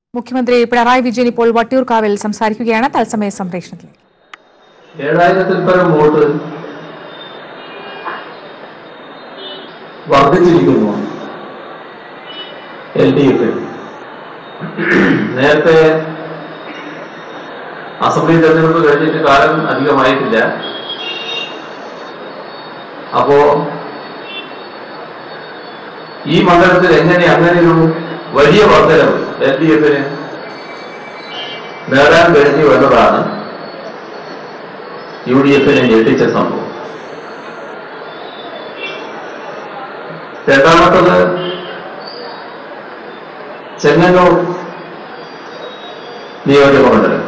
മുഖ്യമന്ത്രി പിണറായി വിജയൻ ഇപ്പോൾ വട്ടിയൂർക്കാവിൽ സംസാരിക്കുകയാണ് തത്സമയ സംപ്രേഷണത്തിൽ ഏഴായിരത്തിൽ പരം വോട്ട് വർദ്ധിച്ചിരിക്കുന്നു എൽ ഡി എഫ് നേരത്തെ അസംബ്ലി തെരഞ്ഞെടുപ്പ് കഴിഞ്ഞിട്ട് കാലം അധികമായിട്ടില്ല അപ്പോ ഈ മണ്ഡലത്തിൽ എങ്ങനെ അങ്ങനെ ഒരു വലിയ വർധനവ് എൽ ഡി എഫിന് നേടാൻ കഴിഞ്ഞു എന്നതാണ് യു ഡി എഫിനെ ഞെട്ടിച്ച സംഭവം രണ്ടാമത്തത് ചെങ്ങന്നൂർ നിയോജക മണ്ഡലം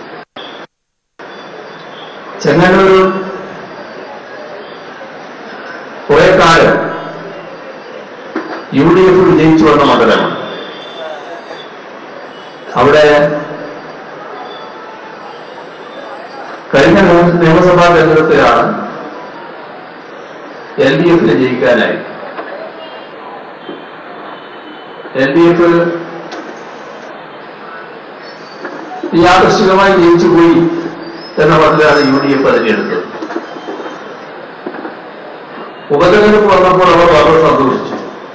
ചെങ്ങന്നൂർ കുറെ കാലം യു ഡി എഫ് വിജയിച്ചു വന്ന മണ്ഡലമാണ് അവിടെ കഴിഞ്ഞ നിയമ- നിയമസഭാ തെരഞ്ഞെടുപ്പിലാണ് എൽ ഡി എഫിന് ജയിക്കാനായി എൽ ഡി എഫ് യാദൃശികമായി ജയിച്ചുപോയി എന്ന മട്ടിലാണ് യു ഡി എഫ് അതിനെടുത്തത് ഉപതെരഞ്ഞെടുപ്പ് വന്നപ്പോൾ അവർ വളരെ സന്തോഷിച്ചു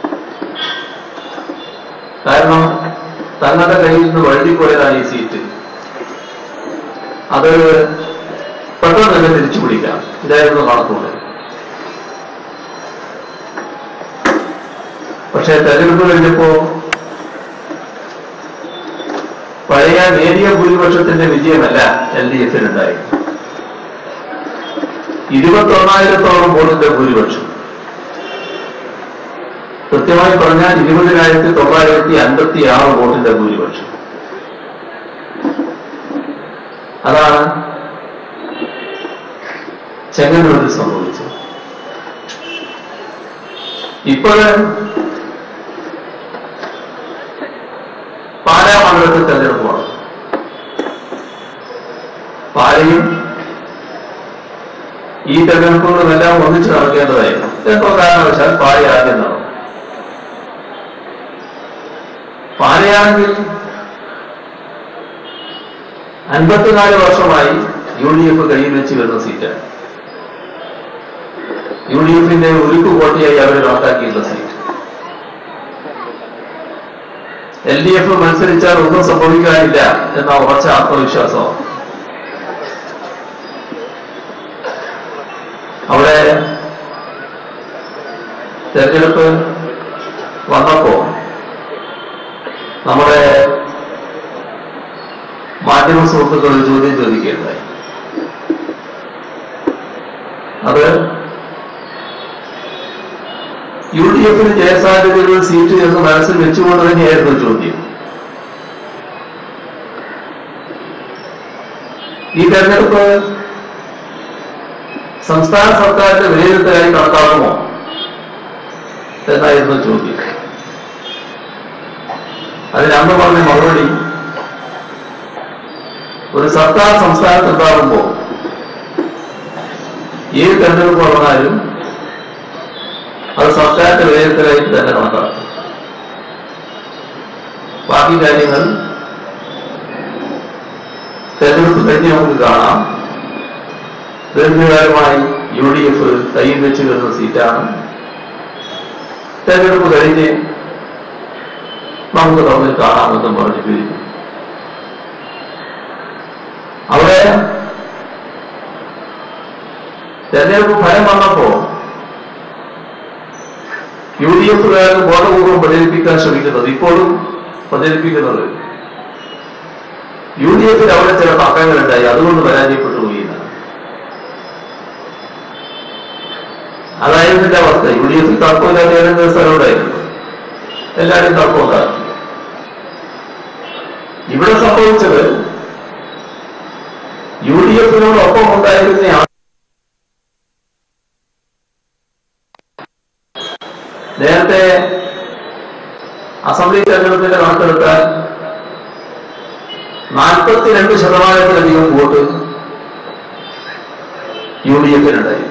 കാരണം തങ്ങളുടെ കയ്യിൽ നിന്ന് വഴുതിപ്പോയതാണ് ഈ സീറ്റ് അത് പെട്ടെന്ന് തന്നെ തിരിച്ചു പിടിക്കാം ഇതായിരുന്നു കണക്കുള്ളത് പക്ഷെ തെരഞ്ഞെടുപ്പ് കഴിഞ്ഞപ്പോ പഴയ നേരിയ ഭൂരിപക്ഷത്തിന്റെ വിജയമല്ല എൽ ഡി എഫിനുണ്ടായി ഇരുപത്തൊന്നായിരത്തോളം വോട്ടിന്റെ ഭൂരിപക്ഷം കൃത്യമായി പറഞ്ഞാൽ ഇരുപതിനായിരത്തി തൊള്ളായിരത്തി അൻപത്തി ആറ് വോട്ടിന്റെ ഭൂരിപക്ഷം അതാണ് ചെങ്ങന്നൂരിൽ സംഭവിച്ചത് ഇപ്പോഴ് പാലാ മണ്ഡലത്തിൽ തെരഞ്ഞെടുപ്പാണ് പാലയും ഈ തെരഞ്ഞെടുപ്പുകളും എല്ലാം ഒന്നിച്ച് നടക്കേണ്ടതായിരുന്നു എന്തോ കാരണവശാൽ പാല ആദ്യം നടന്നു പാലയാണെങ്കിൽ അൻപത്തിനാല് വർഷമായി യു ഡി എഫ് കയ്യിൽ വെച്ച് വരുന്ന സീറ്റാണ് യു ഡി എഫിന്റെ ഉരുക്കു കോട്ടയായി അവർ കണക്കാക്കിയിട്ടുള്ള സീറ്റ് എൽ ഡി എഫ് മത്സരിച്ചാൽ ഒന്നും സംഭവിക്കാനില്ല എന്ന ഉറച്ച ആത്മവിശ്വാസമാണ് അവിടെ തെരഞ്ഞെടുപ്പ് വന്നപ്പോ നമ്മുടെ മാധ്യമ സുഹൃത്തുക്കൾ ഒരു ചോദ്യം ചോദിക്കുകയുണ്ടായി അത് യു ഡി എഫിന് ജയസാധ്യതയുള്ള സീറ്റ് എന്ന് മനസ്സിൽ വെച്ചുകൊണ്ട് തന്നെയായിരുന്നു ചോദ്യം ഈ തെരഞ്ഞെടുപ്പ് സംസ്ഥാന സർക്കാരിന്റെ വിലയിരുത്തലായി കണക്കാക്കുമോ എന്നായിരുന്നു ചോദ്യം അതിന് അന്ന് പറഞ്ഞ മറുപടി ഒരു സർക്കാർ സംസ്ഥാനത്ത് ഉണ്ടാകുമ്പോൾ ഏത് തെരഞ്ഞെടുപ്പ് വന്നാലും അത് സർക്കാരിന്റെ വിലയിരുത്തലായിട്ട് തന്നെ കണക്കാക്കും ബാക്കി കാര്യങ്ങൾ തെരഞ്ഞെടുപ്പ് കഴിഞ്ഞ് നമുക്ക് കാണാം ദീർഘകാലമായി യു ഡി എഫ് കയ്യിൽ വെച്ച് വരുന്ന സീറ്റാണ് തെരഞ്ഞെടുപ്പ് കഴിഞ്ഞ് നമുക്ക് തമ്മിൽ കാണാമെന്നും പറഞ്ഞു പിരിഞ്ഞു അവിടെ തെരഞ്ഞെടുപ്പ് ഫലം വന്നപ്പോ യു ഡി എഫുകാർ ബോധപൂർവം പ്രചരിപ്പിക്കാൻ ശ്രമിക്കുന്നത് ഇപ്പോഴും പ്രചരിപ്പിക്കുന്നത് യു ഡി എഫിൽ അവിടെ ചില തർക്കങ്ങളുണ്ടായി അതുകൊണ്ട് പരാജയപ്പെട്ടു പോയി എന്നാണ്. അതായിരുന്നില്ല അവസ്ഥ യു ഡി എഫിൽ തർക്കമില്ലാത്ത ഏതെങ്കിലും സ്ഥലം ഉണ്ടായിരുന്നു എല്ലാവരും തർക്കം ഉണ്ടാക്കി ഇവിടെ സംഭവിച്ചത് യു ഡി എഫിനോടൊപ്പം ഉണ്ടായിരുന്ന ആ- നേരത്തെ അസംബ്ലി തെരഞ്ഞെടുപ്പിന്റെ കണക്കെടുത്താൽ നാൽപ്പത്തിരണ്ട് ശതമാനത്തിലധികം വോട്ട് യു ഡി എഫിനുണ്ടായി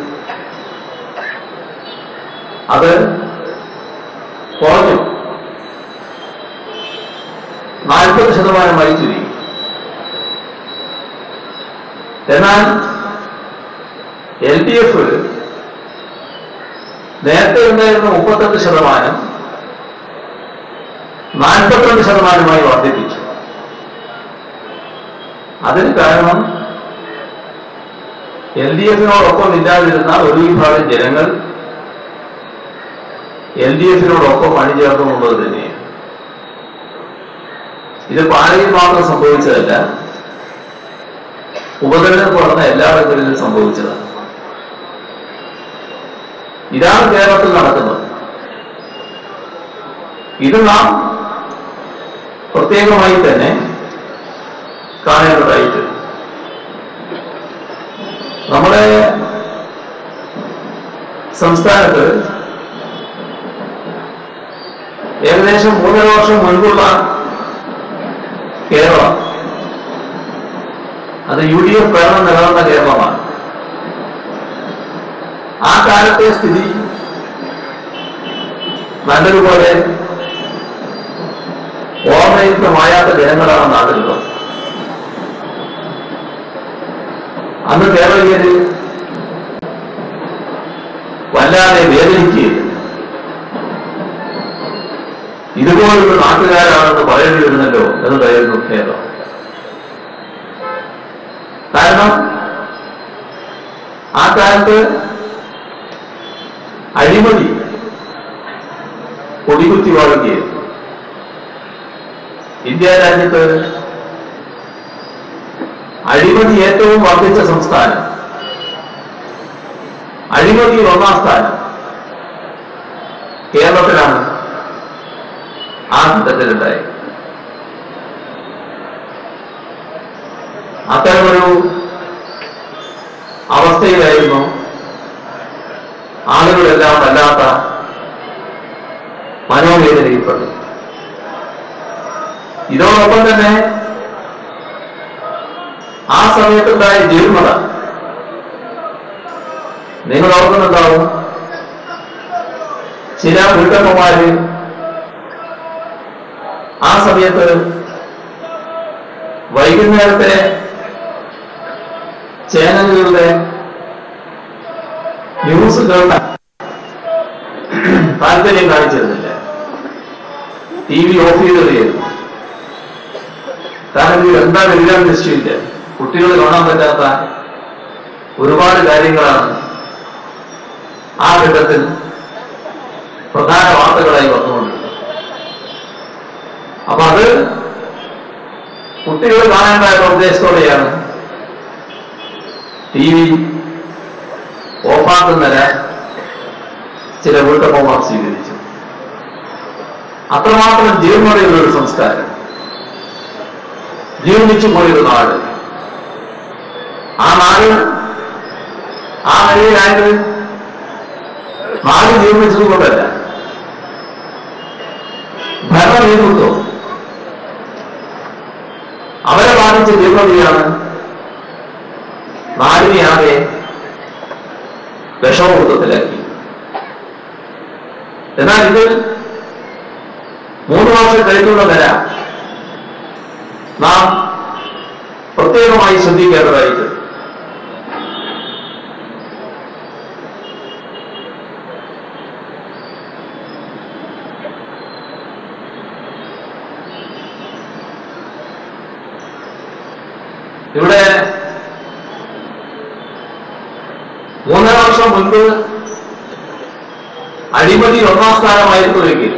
അത് കുറഞ്ഞു നാൽപ്പത് ശതമാനമായി ചുരുങ്ങി എന്നാൽ എൽ ഡി എഫ് നേരത്തെ ഉണ്ടായിരുന്ന മുപ്പത്തെട്ട് ശതമാനം നാൽപ്പത്തിരണ്ട് ശതമാനമായി വർദ്ധിപ്പിച്ചു അതിന് കാരണം എൽ ഡി എഫിനോടൊപ്പം ഇല്ലാതിരുന്ന ഒരു വിഭാഗം ജനങ്ങൾ എൽ ഡി എഫിനോടൊപ്പം അണിചേർന്നുകൊണ്ടത് തന്നെയാണ് ഇത് പാലയിൽ മാത്രം സംഭവിച്ചതല്ല ഉപതെരഞ്ഞെടുപ്പ് നടന്ന എല്ലായിടങ്ങളിലും സംഭവിച്ചതാണ് ഇതാണ് കേരളത്തിൽ നടക്കുന്നത് ഇത് നാം പ്രത്യേകമായി തന്നെ കാണേണ്ടതായിട്ട് നമ്മുടെ സംസ്ഥാനത്ത് ഏകദേശം മൂന്നര വർഷം മുൻപുള്ള കേരളം അത് യു ഡി എഫ് ഭരണം നിലനിന്ന കേരളമാണ് ആ കാലത്തെ സ്ഥിതി നല്ലതുപോലെ ഓർമ്മയുക്തമായാത്ത ജനങ്ങളാണ് നാട്ടിലുള്ളത് അന്ന് കേരളീയര് വല്ലാതെ വേദനിക്കുകയില്ല ഇതുപോലൊരു നാട്ടുകാരാണെന്ന് പറയേണ്ടി വരുന്നല്ലോ എന്നതായിരുന്നു കേരളം കാരണം ആ കാലത്ത് അഴിമതി കൊടികുത്തി വാഴുകയായിരുന്നു ഇന്ത്യ രാജ്യത്ത് അഴിമതി ഏറ്റവും വർദ്ധിച്ച സംസ്ഥാനം അഴിമതിയിൽ ഒന്നാം സ്ഥാനം കേരളത്തിലാണ് ആ ഘട്ടത്തിലുണ്ടായി അത്തരമൊരു അവസ്ഥയിലായിരുന്നു ആളുകളെല്ലാം വല്ലാത്ത മനോവേദനയിൽപ്പെട്ടു ഇതോടൊപ്പം തന്നെ ആ സമയത്തുണ്ടായ ജീർണത നിങ്ങൾ ഓർക്കുന്നുണ്ടാവും ചില വീട്ടമ്മമാര് ആ സമയത്ത് വൈകുന്നേരത്തെ ചാനലുകളുടെ ന്യൂസ് കേൾക്കാൻ താല്പര്യം കാണിച്ചിരുന്നില്ല ടി വി ഓഫ് ചെയ്തെറിയായിരുന്നു കാരണം ഇത് എന്താ വരികയെന്ന് നിശ്ചയില്ല കുട്ടികൾ കാണാൻ പറ്റാത്ത ഒരുപാട് കാര്യങ്ങളാണ് ആ ഘട്ടത്തിൽ പ്രധാന വാർത്തകളായി വന്നുകൊണ്ടിരുന്നത് അപ്പൊ അത് കുട്ടികൾ കാണേണ്ട എന്ന ഉദ്ദേശത്തോടെയാണ് ടി വി ഓഫാക്കുന്നതിന് ചില വീട്ടമ്മമാർ സ്വീകരിച്ചു അത്രമാത്രം ജീർണതയുള്ള ഒരു സംസ്കാരം ജീർണിച്ചു പോയൊരു നാട് ആ നാട് ആ നിലയിലായത് നാട് ജീർണിച്ചത് കൊണ്ടല്ല ഭരണ നേതൃത്വം അവരെ ബാധിച്ച ജീർണതയാണ് നാടിനെ ആകെ വിഷമവൃത്തത്തിലാക്കി എന്നാൽ ഇത് മൂന്ന് വർഷം കഴിഞ്ഞുള്ള നില നാം പ്രത്യേകമായി ശ്രദ്ധിക്കേണ്ടതായിട്ട് ഇവിടെ മൂന്നര വർഷം മുൻപ് അഴിമതി ഒന്നാം സ്ഥാനമായിരുന്നുവെങ്കിൽ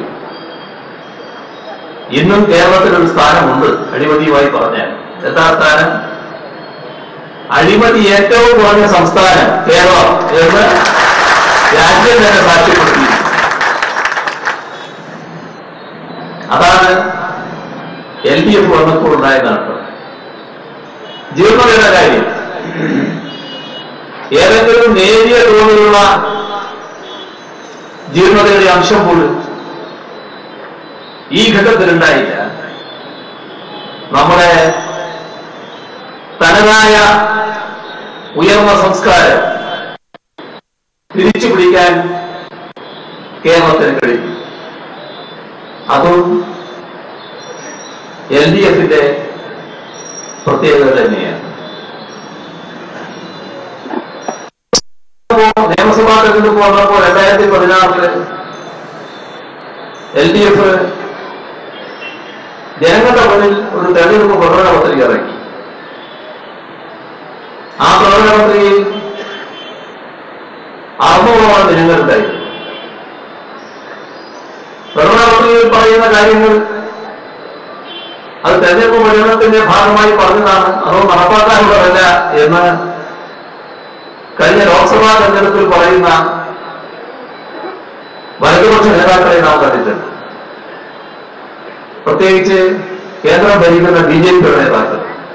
ഇന്നും കേരളത്തിൽ ഒരു സ്ഥാനമുണ്ട് അഴിമതിയുമായി പറഞ്ഞാൽ എന്താ സ്ഥാനം അഴിമതി ഏറ്റവും കുറഞ്ഞ സംസ്ഥാനം കേരളം എന്ന് രാജ്യം തന്നെ സാക്ഷ്യപ്പെടുത്തി അതാണ് എൽ ഡി എഫ് വന്നപ്പോൾ ഉണ്ടായ നേട്ടം ജീർണതയുടെ കാര്യം ഏതെങ്കിലും നേരിയ തോതിലുള്ള ജീർണതയുടെ അംശം പോലും ഈ ഘട്ടത്തിലുണ്ടായില്ല നമ്മുടെ തനതായ ഉയർന്ന സംസ്കാരം തിരിച്ചു പിടിക്കാൻ കേരളത്തിന് കഴിഞ്ഞു അതും എൽ ഡി എഫിന്റെ പ്രത്യേകത തന്നെയാണ് നിയമസഭാ തെരഞ്ഞെടുപ്പ് വന്നപ്പോൾ രണ്ടായിരത്തി പതിനാറില് എൽ ഡി എഫ് ജനങ്ങളുടെ മുന്നിൽ ഒരു തെരഞ്ഞെടുപ്പ് പ്രകടന പത്രിക ഇറക്കി ആ പ്രകടന പത്രികയിൽ അറുന്നൂറോളം ജനങ്ങളുണ്ടായി പ്രകടന പത്രികയിൽ പറയുന്ന കാര്യങ്ങൾ അത് തെരഞ്ഞെടുപ്പ് പ്രചരണത്തിന്റെ ഭാഗമായി പറഞ്ഞതാണ് അതോ നടപ്പാക്കാനുള്ളതല്ല എന്ന് കഴിഞ്ഞ ലോക്സഭാ തെരഞ്ഞെടുപ്പിൽ പറയുന്ന വലതുപക്ഷ നേതാക്കളെ നാം കണ്ടിട്ടുണ്ട് പ്രത്യേകിച്ച് കേന്ദ്രം ഭരിക്കുന്ന ബി ജെ പിയുടെ നേതാക്കൾ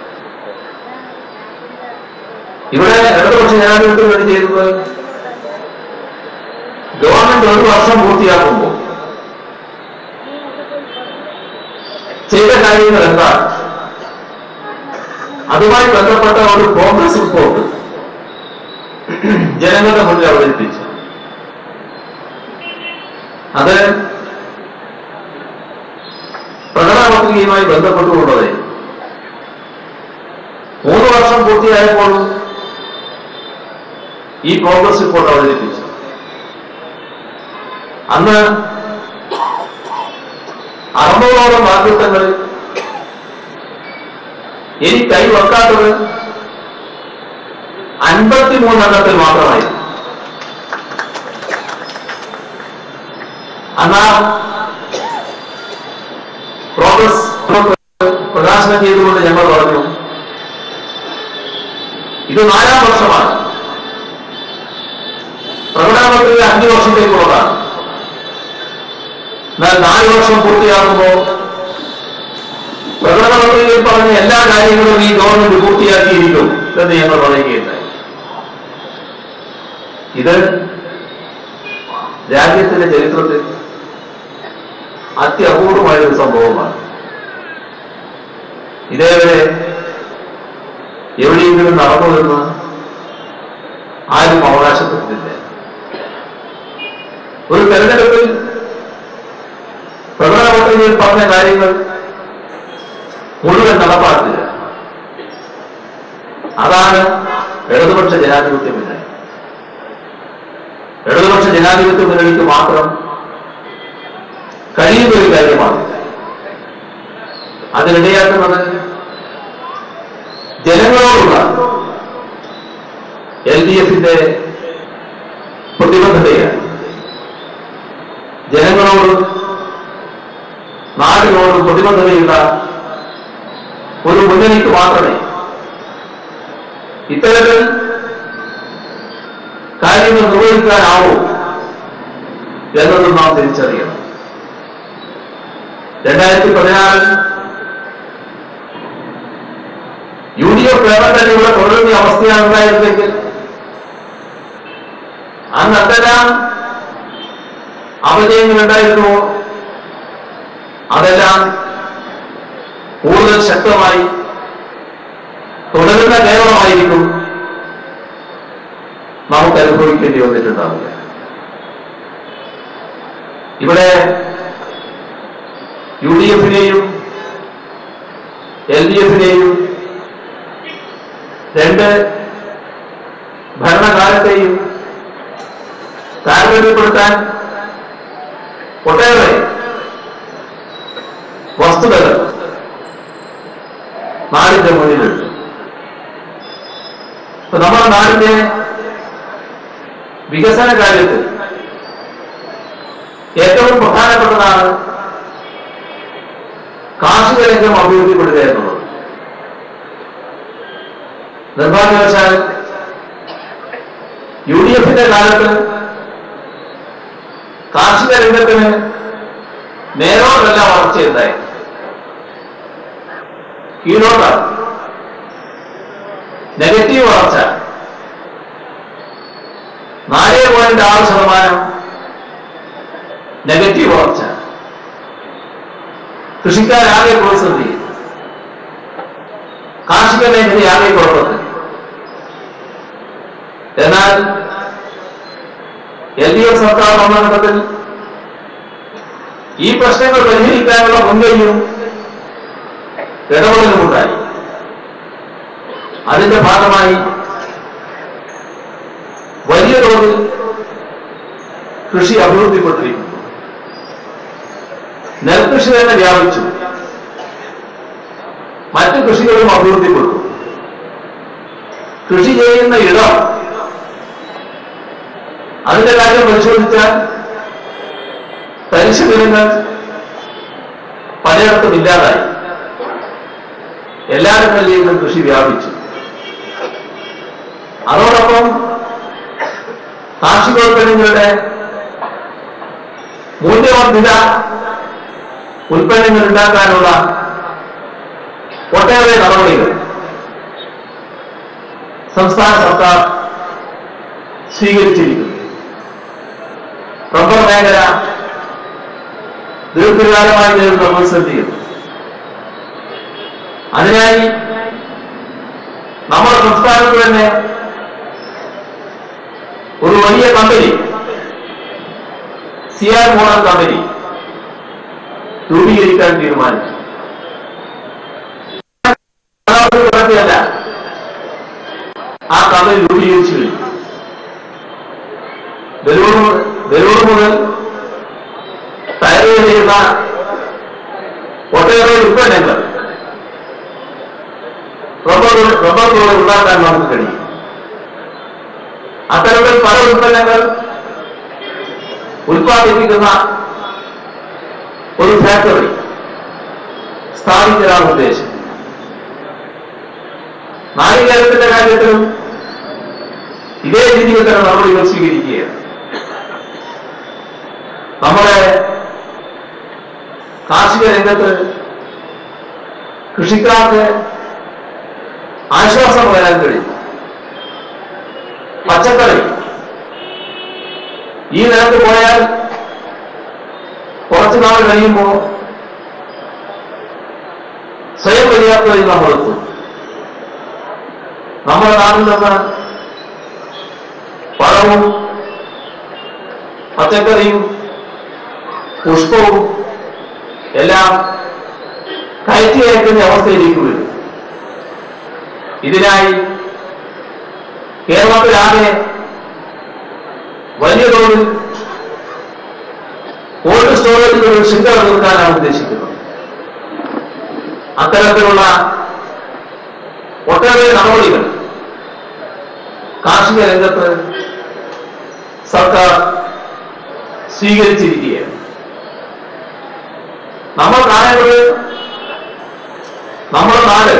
ഇവിടെ ഇടതുപക്ഷ ജനാധിപത്യം വേണ്ടി ചെയ്തത് ഗവൺമെന്റ് ഒരു വർഷം പൂർത്തിയാക്കുമ്പോൾ ചെയ്ത കാര്യങ്ങൾ എന്താണ് അതുമായി ബന്ധപ്പെട്ട ഒരു കോൺഗ്രസ് റിപ്പോർട്ട് ജനങ്ങളുടെ മുന്നിൽ അവതരിപ്പിച്ചു അത് പ്രകടന പത്രികയുമായി ബന്ധപ്പെട്ടുകൊണ്ടത് മൂന്ന് വർഷം പൂർത്തിയായപ്പോൾ ഈ കോൺഗ്രസ് റിപ്പോർട്ട് അവതരിപ്പിച്ചു അന്ന് അറുന്നൂറോളം വാഗ്ദത്തങ്ങളിൽ ഇനി കൈവെക്കാത്തത് അൻപത്തിമൂന്നെണ്ണത്തിൽ മാത്രമായി അന്നാ പ്രോഗ്രസ് പ്രകാശനം ചെയ്തുകൊണ്ട് ഞങ്ങൾ പറഞ്ഞു ഇത് നാലാം വർഷമാണ് പ്രകടന പത്രിക അഞ്ചു വർഷത്തേക്കുള്ളതാണ് എന്നാൽ നാല് വർഷം പൂർത്തിയാകുമ്പോൾ പ്രകടന പത്രികയിൽ പറഞ്ഞ എല്ലാ കാര്യങ്ങളും ഈ ഗവൺമെന്റ് പൂർത്തിയാക്കിയിരിക്കും എന്ന് ഞങ്ങൾ പറയുകയുണ്ടായി ഇത് രാജ്യത്തിന്റെ ചരിത്രത്തിൽ അത്യപൂർവമായ ഒരു സംഭവമാണ് ഇതേവരെ എവിടെയെങ്കിലും നടന്നുവെന്ന് ആരും അവകാശപ്പെട്ടിട്ടില്ല ഒരു തെരഞ്ഞെടുപ്പിൽ പ്രകടന പത്രികയിൽ പറഞ്ഞ കാര്യങ്ങൾ മുഴുവൻ നടപ്പാക്കുക അതാണ് ഇടതുപക്ഷ ജനാധിപത്യ മുന്നണി ഇടതുപക്ഷ ജനാധിപത്യ മുന്നണിക്ക് മാത്രം കഴിയുന്ന ഒരു കാര്യമാണ് അതിനിടയാക്കുന്നത് ജനങ്ങളോടുള്ള എൽ ഡി എഫിന്റെ പ്രതിബദ്ധതയാണ് ജനങ്ങളോട് നാടിനോട് പ്രതിബദ്ധതയുള്ള ഒരു മുന്നണിക്ക് മാത്രമേ ഇത്തരത്തിൽ കാര്യങ്ങൾ നിർവഹിക്കാനാവൂ എന്നതും നാം തിരിച്ചറിയണം രണ്ടായിരത്തി പതിനാറിൽ യു ഡി എഫ് ഗവൺമെന്റ് ഇവിടെ തുടരുന്ന അവസ്ഥയാണ് ഉണ്ടായിരുന്നെങ്കിൽ അന്ന് എന്തെല്ലാം അപജയങ്ങൾ ഉണ്ടായിരുന്നുവോ അതെല്ലാം കൂടുതൽ ശക്തമായി തുടരുന്ന കേരളമായിരിക്കും നമുക്ക് അനുഭവിക്കേണ്ടി വന്നിട്ടുണ്ടാവുക ഇവിടെ യു ഡി എഫിനെയും എൽ ഡി എഫിനെയും രണ്ട് ഭരണകാലത്തെയും താരതമ്യപ്പെടുത്താൻ ഒട്ടേറെ വസ്തുതകൾ നാടിന്റെ മുന്നിലുണ്ട് ഇപ്പൊ നമ്മുടെ നാടിന്റെ വികസന കാര്യത്തിൽ ഏറ്റവും പ്രധാനപ്പെട്ടതാണ് കാർഷിക രംഗം അഭിവൃദ്ധിപ്പെടുക എന്നുള്ളത് നിർഭാഗ്യവശാൽ യു ഡി എഫിന്റെ കാലത്ത് കാർഷിക രംഗത്തിന് നേരോട്ടല്ല വളർച്ചയുണ്ടായി കീഴോട്ടാണ് നെഗറ്റീവ് വളർച്ച നാല് പോയിന്റ് ആറ് ശതമാനം നെഗറ്റീവ് വളർച്ച കൃഷിക്കാരാകെ പ്രതിസന്ധി കാർഷിക മേഖലയാകെ കുഴപ്പത്തിൽ എന്നാൽ എൽ ഡി എഫ് സർക്കാർ വന്ന ഘട്ടത്തിൽ ഈ പ്രശ്നങ്ങൾ പരിഹരിക്കാനുള്ള മുൻകൈയും ഇടപെടലുമുണ്ടായി അതിന്റെ ഭാഗമായി വലിയ തോതിൽ കൃഷി അഭിവൃദ്ധിപ്പെട്ടിരിക്കുന്നു നെൽകൃഷി തന്നെ വ്യാപിച്ചു മറ്റു കൃഷികളും അഭിവൃദ്ധിപ്പെട്ടു കൃഷി ചെയ്യുന്ന ഇടം അതിന്റെ കാര്യം പരിശോധിച്ചാൽ തരിശു നിലങ്ങൾ പലയിടത്തും ഇല്ലാതായി എല്ലായിടങ്ങളിലേക്കും കൃഷി വ്യാപിച്ചു അതോടൊപ്പം കാർഷികോൽപ്പന്നങ്ങളുടെ മൂല്യവർദ്ധിത ഉൽപ്പന്നങ്ങൾ ഉണ്ടാക്കാനുള്ള ഒട്ടേറെ നടപടികൾ സംസ്ഥാന സർക്കാർ സ്വീകരിച്ചിരിക്കുന്നു റബ്ബർ മേഖല ദീർഘകാലമായി നേരിടുന്ന പ്രതിസന്ധികൾ അതിനായി നമ്മുടെ സംസ്ഥാനത്ത് തന്നെ ഒരു വലിയ കമ്പനി സിയാർ മോഡൽ കമ്പനി രൂപീകരിക്കാൻ തീരുമാനിച്ചു അല്ല ആ കമ്പനി രൂപീകരിച്ചു കഴിഞ്ഞു വെലൂർ മുതൽ വെലൂർ മുതൽ തയ്യാറ് ചെയ്യുന്ന ഒട്ടേറെ ഉൽപ്പന്നങ്ങൾ റബ്ബർ റബ്ബർ തോട് ഉണ്ടാക്കാൻ നമുക്ക് കഴിയും അത്തരത്തിൽ പല ഉൽപ്പന്നങ്ങൾ ഉൽപ്പാദിപ്പിക്കുന്ന ഒരു ഫാക്ടറി സ്ഥാപിക്കലാണ് ഉദ്ദേശം നാളികേരത്തിന്റെ കാര്യത്തിലും ഇതേ രീതിയിൽ തന്നെ നടപടികൾ സ്വീകരിക്കുകയാണ് നമ്മുടെ കാർഷിക രംഗത്ത് കൃഷിക്കാർക്ക് ആശ്വാസം വരാൻ കഴിയും പച്ചക്കറി ഈ നിലത്ത് പോയാൽ കുറച്ചു നാൾ കഴിയുമ്പോൾ സ്വയം പര്യാപ്തതയിൽ നമ്മൾ എത്തും നമ്മുടെ നാട്ടിൽ നിന്ന് പഴവും പച്ചക്കറിയും പുഷ്പവും എല്ലാം കയറ്റി അയക്കുന്ന അവസ്ഥയിലേക്ക് വരും ഇതിനായി കേരളത്തിലാകെ വലിയ തോതിൽ കോൾഡ് സ്റ്റോറേജിൽ ഒരു ശൃംഖല തീർക്കാനാണ് ഉദ്ദേശിക്കുന്നത് അത്തരത്തിലുള്ള ഒട്ടേറെ നടപടികൾ കാർഷിക രംഗത്ത് സർക്കാർ സ്വീകരിച്ചിരിക്കുകയാണ് നമ്മൾ കാണേണ്ടത് നമ്മുടെ നാട്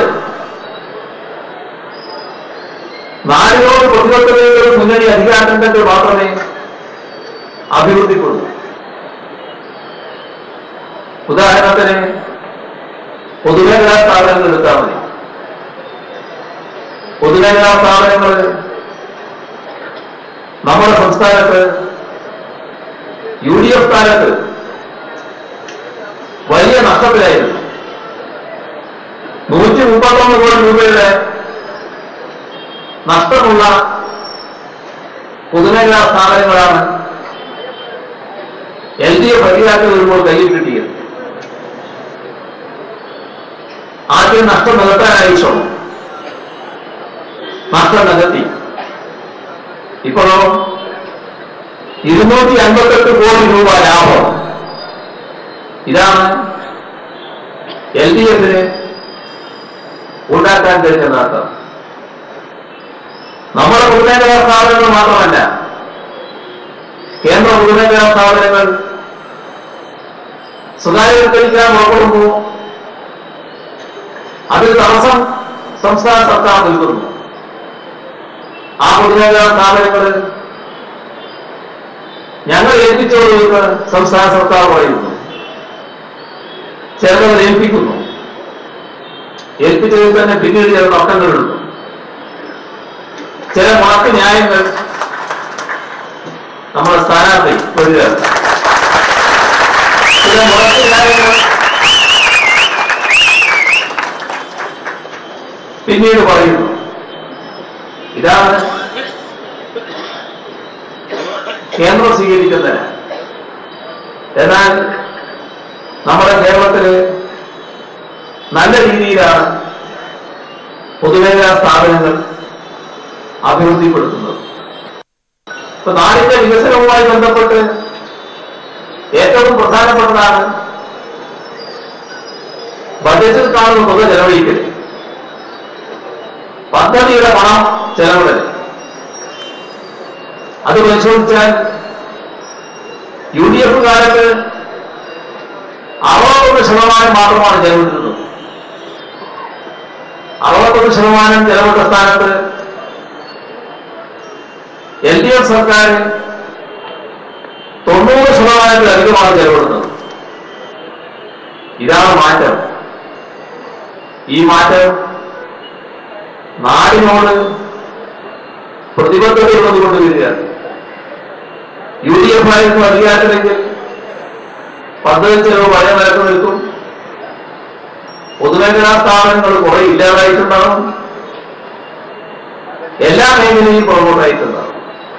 നാടിനോട് പ്രതിബദ്ധതയുള്ള ഒരു മുന്നണി അധികാരത്തിൽ മാത്രമേ അഭിവൃദ്ധിപ്പെടുന്നു ഉദാഹരണത്തിന് പൊതുമേഖലാ സ്ഥാപനങ്ങൾ എടുത്താൽ മതി പൊതുമേഖലാ സ്ഥാപനങ്ങൾ നമ്മുടെ സംസ്ഥാനത്ത് യു ഡി എഫ് കാലത്ത് വലിയ നഷ്ടത്തിലായിരുന്നു നൂറ്റി മുപ്പത്തൊന്ന് കോടി രൂപയുടെ നഷ്ടമുള്ള പൊതുമേഖലാ സ്ഥാപനങ്ങളാണ് എൽ ഡി എഫ് അധികാരത്തിൽ വരുമ്പോൾ കയ്യിൽ കിട്ടിയത് ആദ്യം നഷ്ടം നികത്താനായി ശ്രമം നഷ്ടം നികത്തി ഇപ്പോഴോ ഇരുന്നൂറ്റി അൻപത്തെട്ട് കോടി രൂപ ലാഭം ഇതാണ് എൽ ഡി എഫിന് ഉണ്ടാക്കാൻ കഴിഞ്ഞ നേട്ടം നമ്മുടെ പൊതുമേഖലാ സ്ഥാപനങ്ങൾ മാത്രമല്ല കേന്ദ്ര പൊതുമേഖലാ സ്ഥാപനങ്ങൾ സ്വകാര്യവൽക്കരിക്കാൻ പുറപ്പെടുമ്പോൾ അതിൽ തടസ്സം സംസ്ഥാന സർക്കാർ നിൽക്കുന്നു ആ പൊതുമേഖലാ സ്ഥാപനങ്ങൾ ഞങ്ങൾ ഏൽപ്പിച്ചോളൂ എന്ന് സംസ്ഥാന സർക്കാർ പറയുന്നു ചിലത് ഏൽപ്പിക്കുന്നു ഏൽപ്പിച്ചതിൽ തന്നെ പിന്നീട് ചില തർക്കങ്ങളുണ്ട് ചില വാക്ക് ന്യായങ്ങൾ നമ്മുടെ സ്ഥാനാർത്ഥി വരിക ചില മുറക്ക് ന്യായങ്ങൾ പിന്നീട് പറയുന്നു ഇതാണ് കേന്ദ്രം സ്വീകരിക്കുന്നത് എന്നാൽ നമ്മുടെ കേരളത്തില് നല്ല രീതിയിലാണ് പൊതുമേഖലാ സ്ഥാപനങ്ങൾ അഭിവൃദ്ധിപ്പെടുത്തുന്നത് ഇപ്പൊ നാടിന്റെ വികസനവുമായി ബന്ധപ്പെട്ട് ഏറ്റവും പ്രധാനപ്പെട്ടതാണ് ബജറ്റിൽ കാണുന്ന തുക ചെലവഴിക്കൽ പദ്ധതിയുടെ പണം ചെലവിടൽ അത് പരിശോധിച്ചാൽ യു ഡി എഫ് കാലത്ത് അറുപത്തൊന്ന് ശതമാനം മാത്രമാണ് ചെലവിട്ടിരുന്നത് അറുപത്തൊന്ന് ശതമാനം ചെലവിട്ട സ്ഥാനത്ത് എൽ ഡി എഫ് സർക്കാർ തൊണ്ണൂറ് ശതമാനത്തിലധികമാണ് ചെലവിടുന്നത് ഇതാണ് മാറ്റം ഈ മാറ്റം നാടിനോട് പ്രതിബദ്ധതയുള്ളത് കൊണ്ട് വരികയാണ് യു ഡി എഫ് ആയിരുന്നു അധികാരത്തിലെങ്കിൽ പദ്ധതി ചെലവ് പഴയ നിലക്ക് നിൽക്കും പൊതുമേഖലാ സ്ഥാപനങ്ങൾ കുറെ ഇല്ലാതായിട്ടുണ്ടാകും എല്ലാ മേഖലയും പുറകോട്ടായിട്ടുണ്ടാകും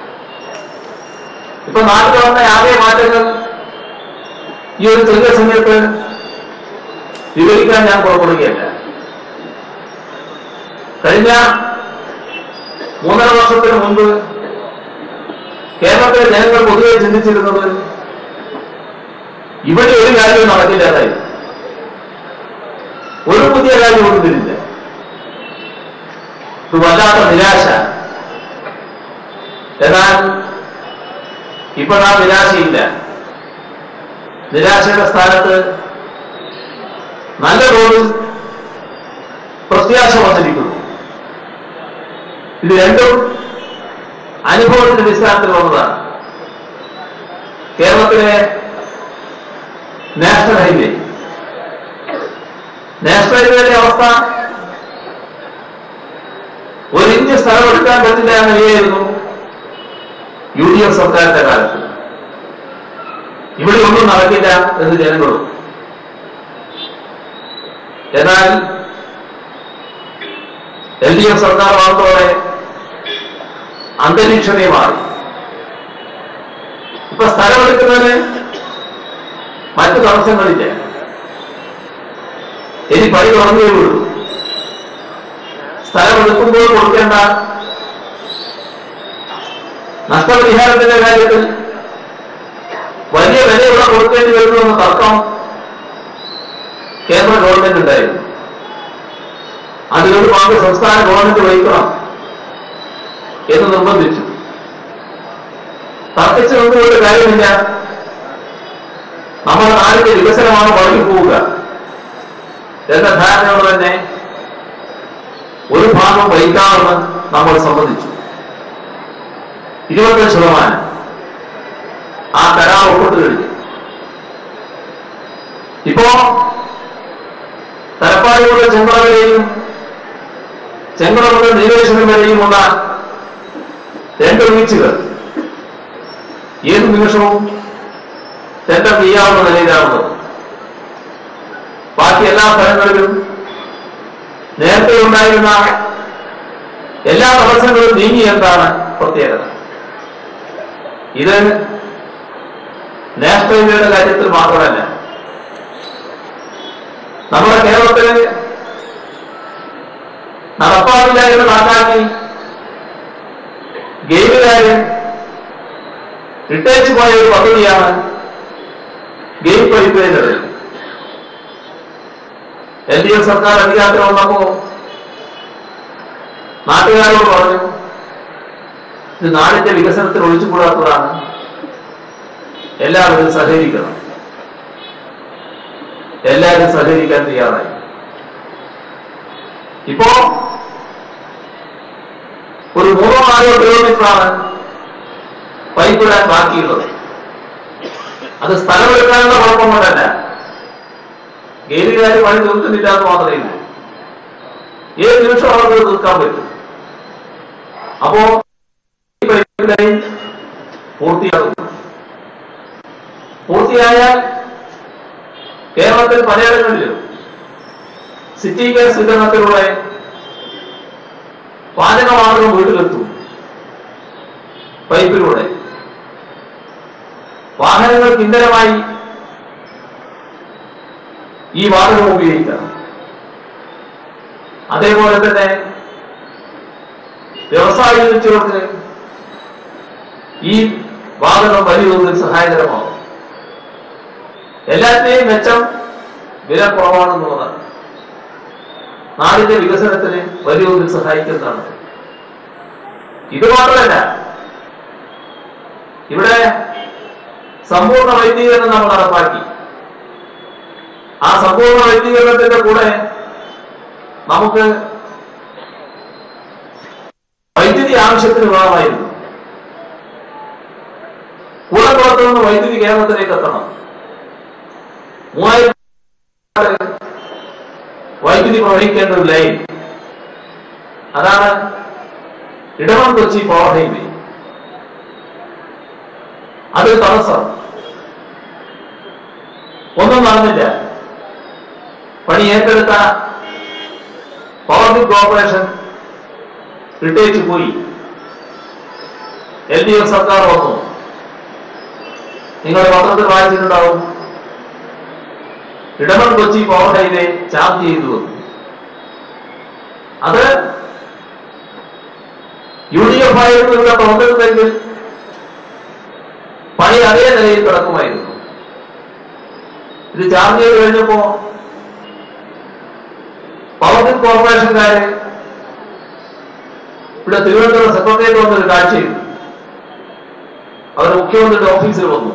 ഇപ്പൊ നാട്ടിൽ വന്ന ആകെ മാറ്റങ്ങൾ ഈ ഒരു ചെറിയ സമയത്ത് വിവരിക്കാൻ ഞാൻ പുറപ്പെടുകയല്ല കഴിഞ്ഞ മൂന്നര വർഷത്തിന് മുൻപ് കേരളത്തിലെ ജനങ്ങൾ പൊതുവെ ചിന്തിച്ചിരുന്നത് ഇവിടെ ഒരു കാര്യവും നടക്കില്ലാതായി ഒരു പുതിയ കാര്യം കൊണ്ടുവരില്ല ഇത് വല്ലാത്ത നിരാശ എന്നാൽ ഇപ്പൊ ആ നിരാശയില്ല നിരാശയുടെ സ്ഥാനത്ത് നല്ല തോതിൽ പ്രത്യാശ വന്നിരിക്കുന്നു ഇത് രണ്ടും അനുഭവത്തിന്റെ അടിസ്ഥാനത്തിൽ വന്നതാണ് കേരളത്തിലെ നാഷണൽ ഹൈവേ നാഷണൽ ഹൈവേയുടെ അവസ്ഥ ഒരു ഇഞ്ച് സ്ഥലമെടുക്കാൻ പറ്റില്ല എന്ന നിലയായിരുന്നു യു ഡി എഫ് സർക്കാരിന്റെ കാലത്ത് ഇവിടെ ഒന്നും നടക്കില്ല എന്ന് ജനങ്ങളും എന്നാൽ എൽ ഡി എഫ് സർക്കാർ വന്നതോടെ അന്തരീക്ഷമേ മാറി ഇപ്പൊ സ്ഥലമെടുക്കുന്നതിന് മറ്റു തടസ്സങ്ങളില്ല ഇനി പണി തുടങ്ങുകയേ ഉള്ളൂ സ്ഥലമെടുക്കുമ്പോൾ കൊടുക്കേണ്ട നഷ്ടപരിഹാരത്തിന്റെ കാര്യത്തിൽ വലിയ വിലയുള്ള കൊടുക്കേണ്ടി വരുന്നുവെന്ന തർക്കം കേന്ദ്ര ഗവൺമെന്റ് ഉണ്ടായിരുന്നു അതിലൊരു പങ്ക് സംസ്ഥാന ഗവൺമെന്റ് വഹിക്കണം എന്ന് നിർബന്ധിച്ചു തർക്കിച്ചു നിന്നുകൊണ്ട് കാര്യമില്ല നമ്മുടെ നാടിന്റെ വികസനമാണ് വളർന്നു പോവുക എന്ന ധാരണയോട് തന്നെ ഒരു ഭാഗം വഹിക്കാമെന്ന് നമ്മൾ സമ്മതിച്ചു ഇരുപത്തഞ്ച് ശതമാനം ആ കരാർ ഒപ്പിട്ട് കഴിഞ്ഞു ഇപ്പോ തലപ്പാടി മുതൽ ചെങ്കള വരെയും ചെങ്കള മുതൽ നീലേശ്വരം വരെയുമുള്ള രണ്ട് ബീച്ചുകൾ ഏത് നിമിഷവും ടെൻഡർ ചെയ്യാവുന്ന നിലയിലാവുന്നത് ബാക്കി എല്ലാ സ്ഥലങ്ങളിലും നേരത്തെ ഉണ്ടായിരുന്ന എല്ലാ തടസ്സങ്ങളും നീങ്ങി എന്താണ് പ്രത്യേകത ഇത് നാഷണൽ ഹൈവേയുടെ കാര്യത്തിൽ മാത്രമല്ല നമ്മുടെ കേരളത്തില് നടപ്പാവില്ല എന്ന് കണക്കാക്കി ഗെയിമുകാര് ഇട്ടേച്ചു പോയ ഒരു പദ്ധതിയാണ് ഗെയിം പൈപ്പ് എന്നത് എൽ ഡി എഫ് സർക്കാർ അധികാരത്തിൽ വന്നപ്പോ നാട്ടുകാരോട് പറഞ്ഞു ഇത് നാടിന്റെ വികസനത്തിൽ ഒഴിച്ചുകൂടാത്തതാണ് എല്ലാവരും സഹകരിക്കണം എല്ലാവരും സഹകരിക്കാൻ തയ്യാറായി ഇപ്പോ ഒരു മൂന്നോ നാലോ കിലോമീറ്ററാണ് പൈപ്പ് ഇടാൻ ബാക്കിയുള്ളത് അത് സ്ഥലമെടുക്കാനുള്ള കുഴപ്പം കൊണ്ടല്ല ഗെയിലുകാർ പണി തീർക്കുന്നില്ല എന്ന് മാത്രമേ ഉള്ളൂ ഏത് നിമിഷം അവർക്ക് ഇത് തീർക്കാൻ പറ്റും അപ്പോ ഈ പൈപ്പ് ലൈൻ പൂർത്തിയാകും പൂർത്തിയായാൽ കേരളത്തിൽ പലയിടങ്ങളിലും സിറ്റി ഗ്യാസ് വിതരണത്തിലൂടെ പാചകവാതകം വീട്ടിലെത്തും പൈപ്പിലൂടെ വാഹനങ്ങൾക്ക് ഇന്ധനമായി ഈ വാതകം ഉപയോഗിക്കാം അതേപോലെ തന്നെ വ്യവസായ യൂണിറ്റുകൾക്ക് ഈ വാതകം വലിയ തോതിൽ സഹായകരമാകും എല്ലാത്തിനെയും മെച്ചം വില കുറവാണെന്നുള്ളതാണ് നാടിന്റെ വികസനത്തിന് വലിയ തോതിൽ സഹായിക്കുന്നതാണ് ഇത് മാത്രമല്ല ഇവിടെ സമ്പൂർണ്ണ വൈദ്യീകരണം നമ്മൾ നടപ്പാക്കി ആ സമ്പൂർണ്ണ വൈദ്യീകരണത്തിന്റെ കൂടെ നമുക്ക് വൈദ്യുതി ആവശ്യത്തിന് വേണമായിരുന്നു കൂടക്കുളത്ത് നിന്ന് വൈദ്യുതി കേരളത്തിലേക്ക് എത്തണം മൂവായിരം വൈദ്യുതി പ്രവഹിക്കേണ്ട ഒരു ലൈൻ അതാണ് ഇടവൺ കൊച്ചി പവർ ഹൈവേ അത് തടസ്സം ഒന്നും നടന്നില്ല പണി ഏറ്റെടുത്ത പവർ ഗ്രിഡ് കോർപ്പറേഷൻ വിട്ടേച്ച് പോയി എൽ ഡി എഫ് സർക്കാർ വന്നു നിങ്ങൾ പത്രത്തിൽ വായിച്ചിട്ടുണ്ടാവും Edamon Kochi power highway charge ചെയ്തു വന്നു അത് യു ഡി എഫ് ആയിരുന്നു ഇവിടെ പ്രവർത്തനത്തെങ്കിൽ പണി അതേ നിലയിൽ കിടക്കുമായിരുന്നു ഇത് ചാർജ് ചെയ്ത് കഴിഞ്ഞപ്പോ പവർ ഗ്രിഡ് കോർപ്പറേഷൻകാര് ഇവിടെ തിരുവനന്തപുരം സെക്രട്ടേറിയറ്റ് വന്നൊരു കാഴ്ചയിൽ അവർ മുഖ്യമന്ത്രിയുടെ ഓഫീസിൽ വന്നു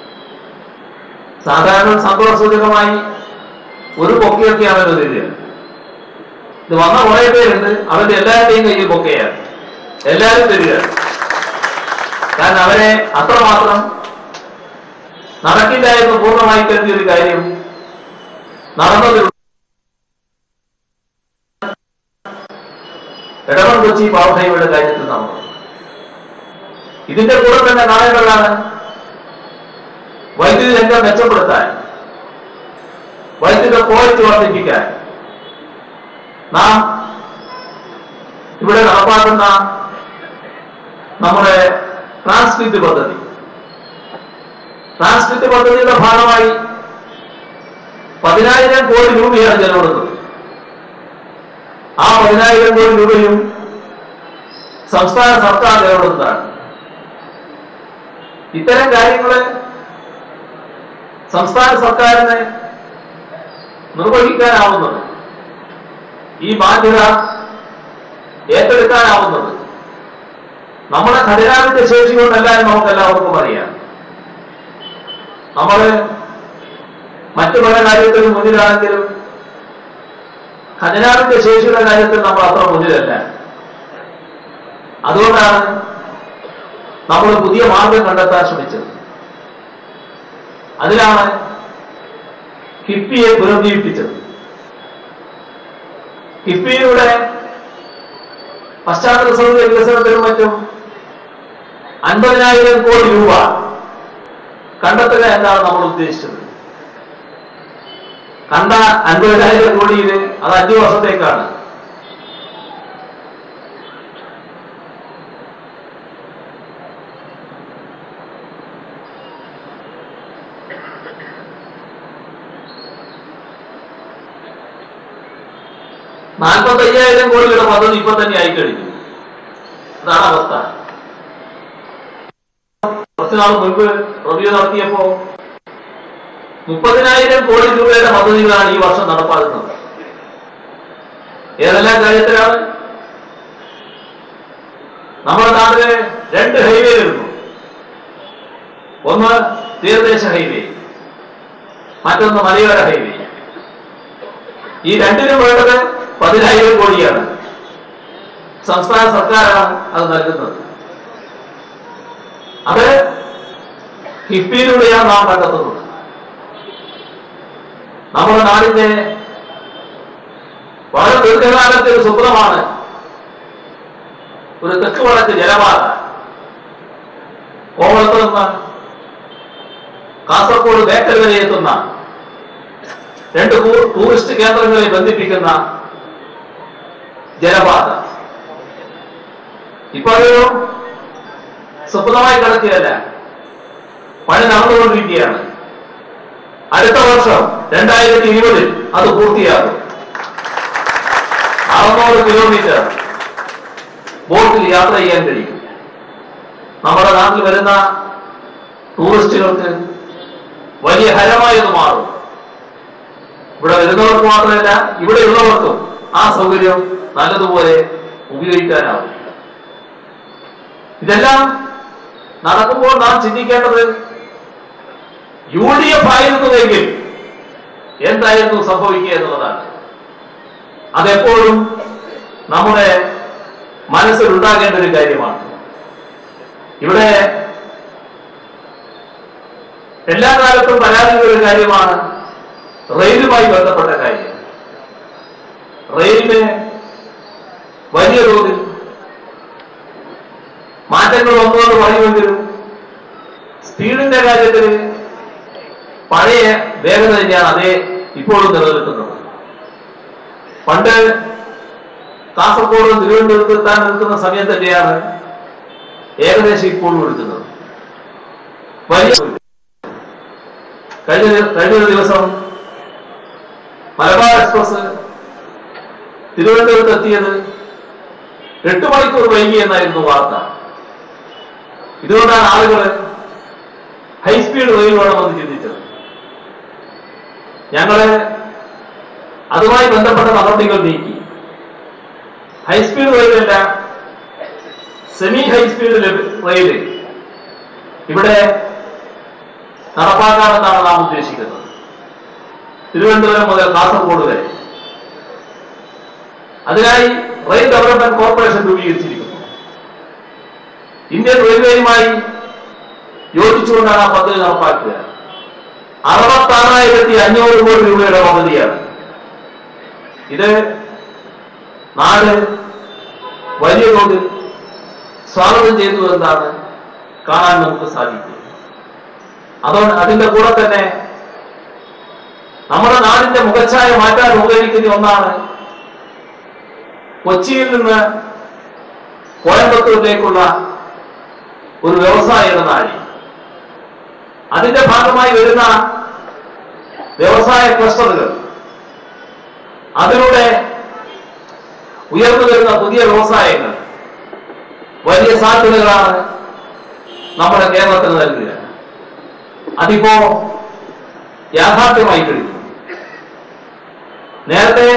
സാധാരണ സന്തോഷസൂചകമായി ഒരു ബൊക്കെയൊക്കെയാണല്ലോ തരിക ഇത് വന്ന കുറെ പേരുണ്ട് അവരുടെ എല്ലാവരുടെയും കയ്യിൽ ബൊക്കെയാണ് എല്ലാവരും തരിക കാരണം അവരെ അത്രമാത്രം നടക്കില്ല എന്ന് പൂർണ്ണമായി കരുതിയ ഒരു കാര്യം നടന്നതിൽ ഇടവൺ കൊച്ചി പാവഹൈവയുടെ കാര്യത്തിൽ നടന്നു ഇതിന്റെ കൂടെ തന്നെ നാളുകളാണ് വൈദ്യുതി രംഗം മെച്ചപ്പെടുത്താൻ വൈദ്യുത ക്വാളിറ്റി വർദ്ധിപ്പിക്കാൻ നാം ഇവിടെ നടപ്പാക്കുന്ന നമ്മുടെ ട്രാൻസ്ക്രിപ്റ്റ് പദ്ധതി ട്രാൻസ്ക്രിപ്റ്റ് പദ്ധതിയുടെ ഭാഗമായി പതിനായിരം കോടി രൂപയാണ് ചെലവെടുത്തത് ആ പതിനായിരം കോടി രൂപയും സംസ്ഥാന സർക്കാർ ചെലവെടുത്തതാണ് ഇത്തരം കാര്യങ്ങള് സംസ്ഥാന സർക്കാരിന് നിർവഹിക്കാനാവുന്നത് ഈ ബാധ്യത ഏറ്റെടുക്കാനാവുന്നത് നമ്മുടെ ഖജനാവിന്റെ ശേഷി കൊണ്ടല്ല എന്ന് നമുക്ക് എല്ലാവർക്കും അറിയാം നമ്മള് മറ്റു പല കാര്യത്തിലും മുന്നിലാണെങ്കിലും ഖജനാവിന്റെ ശേഷിയുടെ കാര്യത്തിൽ നമ്മൾ അത്ര മുന്നിലല്ല അതുകൊണ്ടാണ് നമ്മൾ പുതിയ മാർഗം കണ്ടെത്താൻ ശ്രമിച്ചത് അതിലാണ് കിഫ്ബിയെ പുനർജീവിപ്പിച്ചത് കിഫ്ബിയുടെ പശ്ചാത്തല സൗകര്യ വികസനത്തിനും മറ്റും അൻപതിനായിരം കോടി രൂപ കണ്ടെത്തുക എന്നാണ് നമ്മൾ ഉദ്ദേശിച്ചത് കണ്ട അൻപതിനായിരം കോടിയിൽ അത് അഞ്ചു വർഷത്തേക്കാണ് നാൽപ്പത്തി അയ്യായിരം കോടിയുടെ പദ്ധതി ഇപ്പൊ തന്നെ ആയിക്കഴിഞ്ഞു അതാണ് അവസ്ഥ കുറച്ചു നാൾ മുൻപ് റിവ്യൂ നടത്തിയപ്പോ മുപ്പതിനായിരം കോടി രൂപയുടെ പദ്ധതികളാണ് ഈ വർഷം നടപ്പാക്കുന്നത് ഏതെല്ലാം കാര്യത്തിലാണ് നമ്മുടെ നാട്ടില് രണ്ട് ഹൈവേ വരുന്നു ഒന്ന് തീരദേശ ഹൈവേ മറ്റൊന്ന് മലയോര ഹൈവേ ഈ രണ്ടിനും വേണ്ടത് പതിനായിരം കോടിയാണ് സംസ്ഥാന സർക്കാരാണ് അത് നൽകുന്നത് അത് കിഫ്ബിയിലൂടെയാണ് നാം കണ്ടെത്തുന്നത് നമ്മുടെ നാടിന്റെ വളരെ ദീർഘകാലത്തെ ഒരു സ്വപ്നമാണ് ഒരു തെക്ക് വടക്ക് ജലപാത കോവളത്ത് നിന്ന് കാസർഗോഡ് ബേക്കൽ വരെ എത്തുന്ന രണ്ട് ടൂ- ടൂറിസ്റ്റ് കേന്ദ്രങ്ങളെ ബന്ധിപ്പിക്കുന്ന ജലപാത ഇപ്പൊ അതൊരു സ്വപ്നമായി കിടക്കുകയല്ല പണി നടന്നുകൊണ്ടിരിക്കുകയാണ് അടുത്ത വർഷം രണ്ടായിരത്തി ഇരുപതിൽ അത് പൂർത്തിയാകും ആ അറുന്നൂറ് കിലോമീറ്റർ ബോട്ടിൽ യാത്ര ചെയ്യാൻ കഴിയും നമ്മുടെ നാട്ടിൽ വരുന്ന ടൂറിസ്റ്റുകൾക്ക് വലിയ ഹരമായത് മാറും ഇവിടെ വരുന്നവർക്ക് മാത്രമല്ല ഇവിടെയുള്ളവർക്കും ആ സൗകര്യം നല്ലതുപോലെ ഉപയോഗിക്കാനാവും ഇതെല്ലാം നടക്കുമ്പോൾ നാം ചിന്തിക്കേണ്ടത് യു ഡി എഫ് ആയിരുന്നുവെങ്കിൽ എന്തായിരുന്നു സംഭവിക്കുക എന്നുള്ളതാണ് അതെപ്പോഴും നമ്മുടെ മനസ്സിൽ ഉണ്ടാകേണ്ട ഒരു കാര്യമാണ് ഇവിടെ എല്ലാ കാലത്തും പരാതിയുള്ള ഒരു കാര്യമാണ് റെയിലുമായി ബന്ധപ്പെട്ട കാര്യം റെയിലിന് വലിയ തോതിൽ മാറ്റങ്ങൾ വന്നുവെന്ന് പറയുമെങ്കിലും സ്പീഡിന്റെ കാര്യത്തിൽ പഴയ വേഗത തന്നെയാണ് അതേ ഇപ്പോഴും നിലനിൽക്കുന്നത് പണ്ട് കാസർഗോഡ് തിരുവനന്തപുരത്ത് എത്താൻ നിൽക്കുന്ന സമയം തന്നെയാണ് ഏകദേശം ഇപ്പോഴും എടുക്കുന്നത് വലിയ കഴിഞ്ഞ ദി- കഴിഞ്ഞ ഒരു ദിവസം മലബാർ എക്സ്പ്രസ് തിരുവനന്തപുരത്ത് എത്തിയത് എട്ട് മണിക്കൂർ വൈകി എന്നായിരുന്നു വാർത്ത ഇതുകൊണ്ടാണ് ആളുകൾ ഹൈസ്പീഡ് റെയിൽ വേണമെന്ന് ചിന്തിച്ചത് ഞങ്ങള് അതുമായി ബന്ധപ്പെട്ട നടപടികൾ നീക്കി ഹൈസ്പീഡ് റെയിലല്ല സെമി ഹൈസ്പീഡ് റെയിൽ ഇവിടെ നടപ്പാക്കാമെന്നാണ് നാം ഉദ്ദേശിക്കുന്നത് തിരുവനന്തപുരം മുതൽ കാസർഗോഡ് വരെ അതിനായി റെയിൽ ഡെവലപ്മെന്റ് കോർപ്പറേഷൻ രൂപീകരിച്ചിരിക്കുന്നു ഇന്ത്യൻ റെയിൽവേയുമായി യോജിച്ചുകൊണ്ടാണ് ആ പദ്ധതി നടപ്പാക്കുക അറുപത്താറായിരത്തി അഞ്ഞൂറ് കോടി രൂപയുടെ പദ്ധതിയാണ് ഇത് നാട് വലിയ തോതിൽ സ്വാഗതം ചെയ്തു എന്നാണ് കാണാൻ നമുക്ക് സാധിക്കുക അതുകൊണ്ട് അതിന്റെ കൂടെ തന്നെ നമ്മുടെ നാടിന്റെ മുഖച്ഛായ മാറ്റാൻ ഉപകരിക്കുന്ന ഒന്നാണ് കൊച്ചിയിൽ നിന്ന് കോയമ്പത്തൂരിലേക്കുള്ള ഒരു വ്യവസായ ഇടനാഴി അതിന്റെ ഭാഗമായി വരുന്ന വ്യവസായ ക്ലസ്റ്ററുകൾ അതിലൂടെ ഉയർന്നു വരുന്ന പുതിയ വ്യവസായങ്ങൾ വലിയ സാധ്യതകളാണ് നമ്മുടെ കേരളത്തിന് നൽകുക അതിപ്പോ യാഥാർത്ഥ്യമായി കഴിഞ്ഞു നേരത്തെ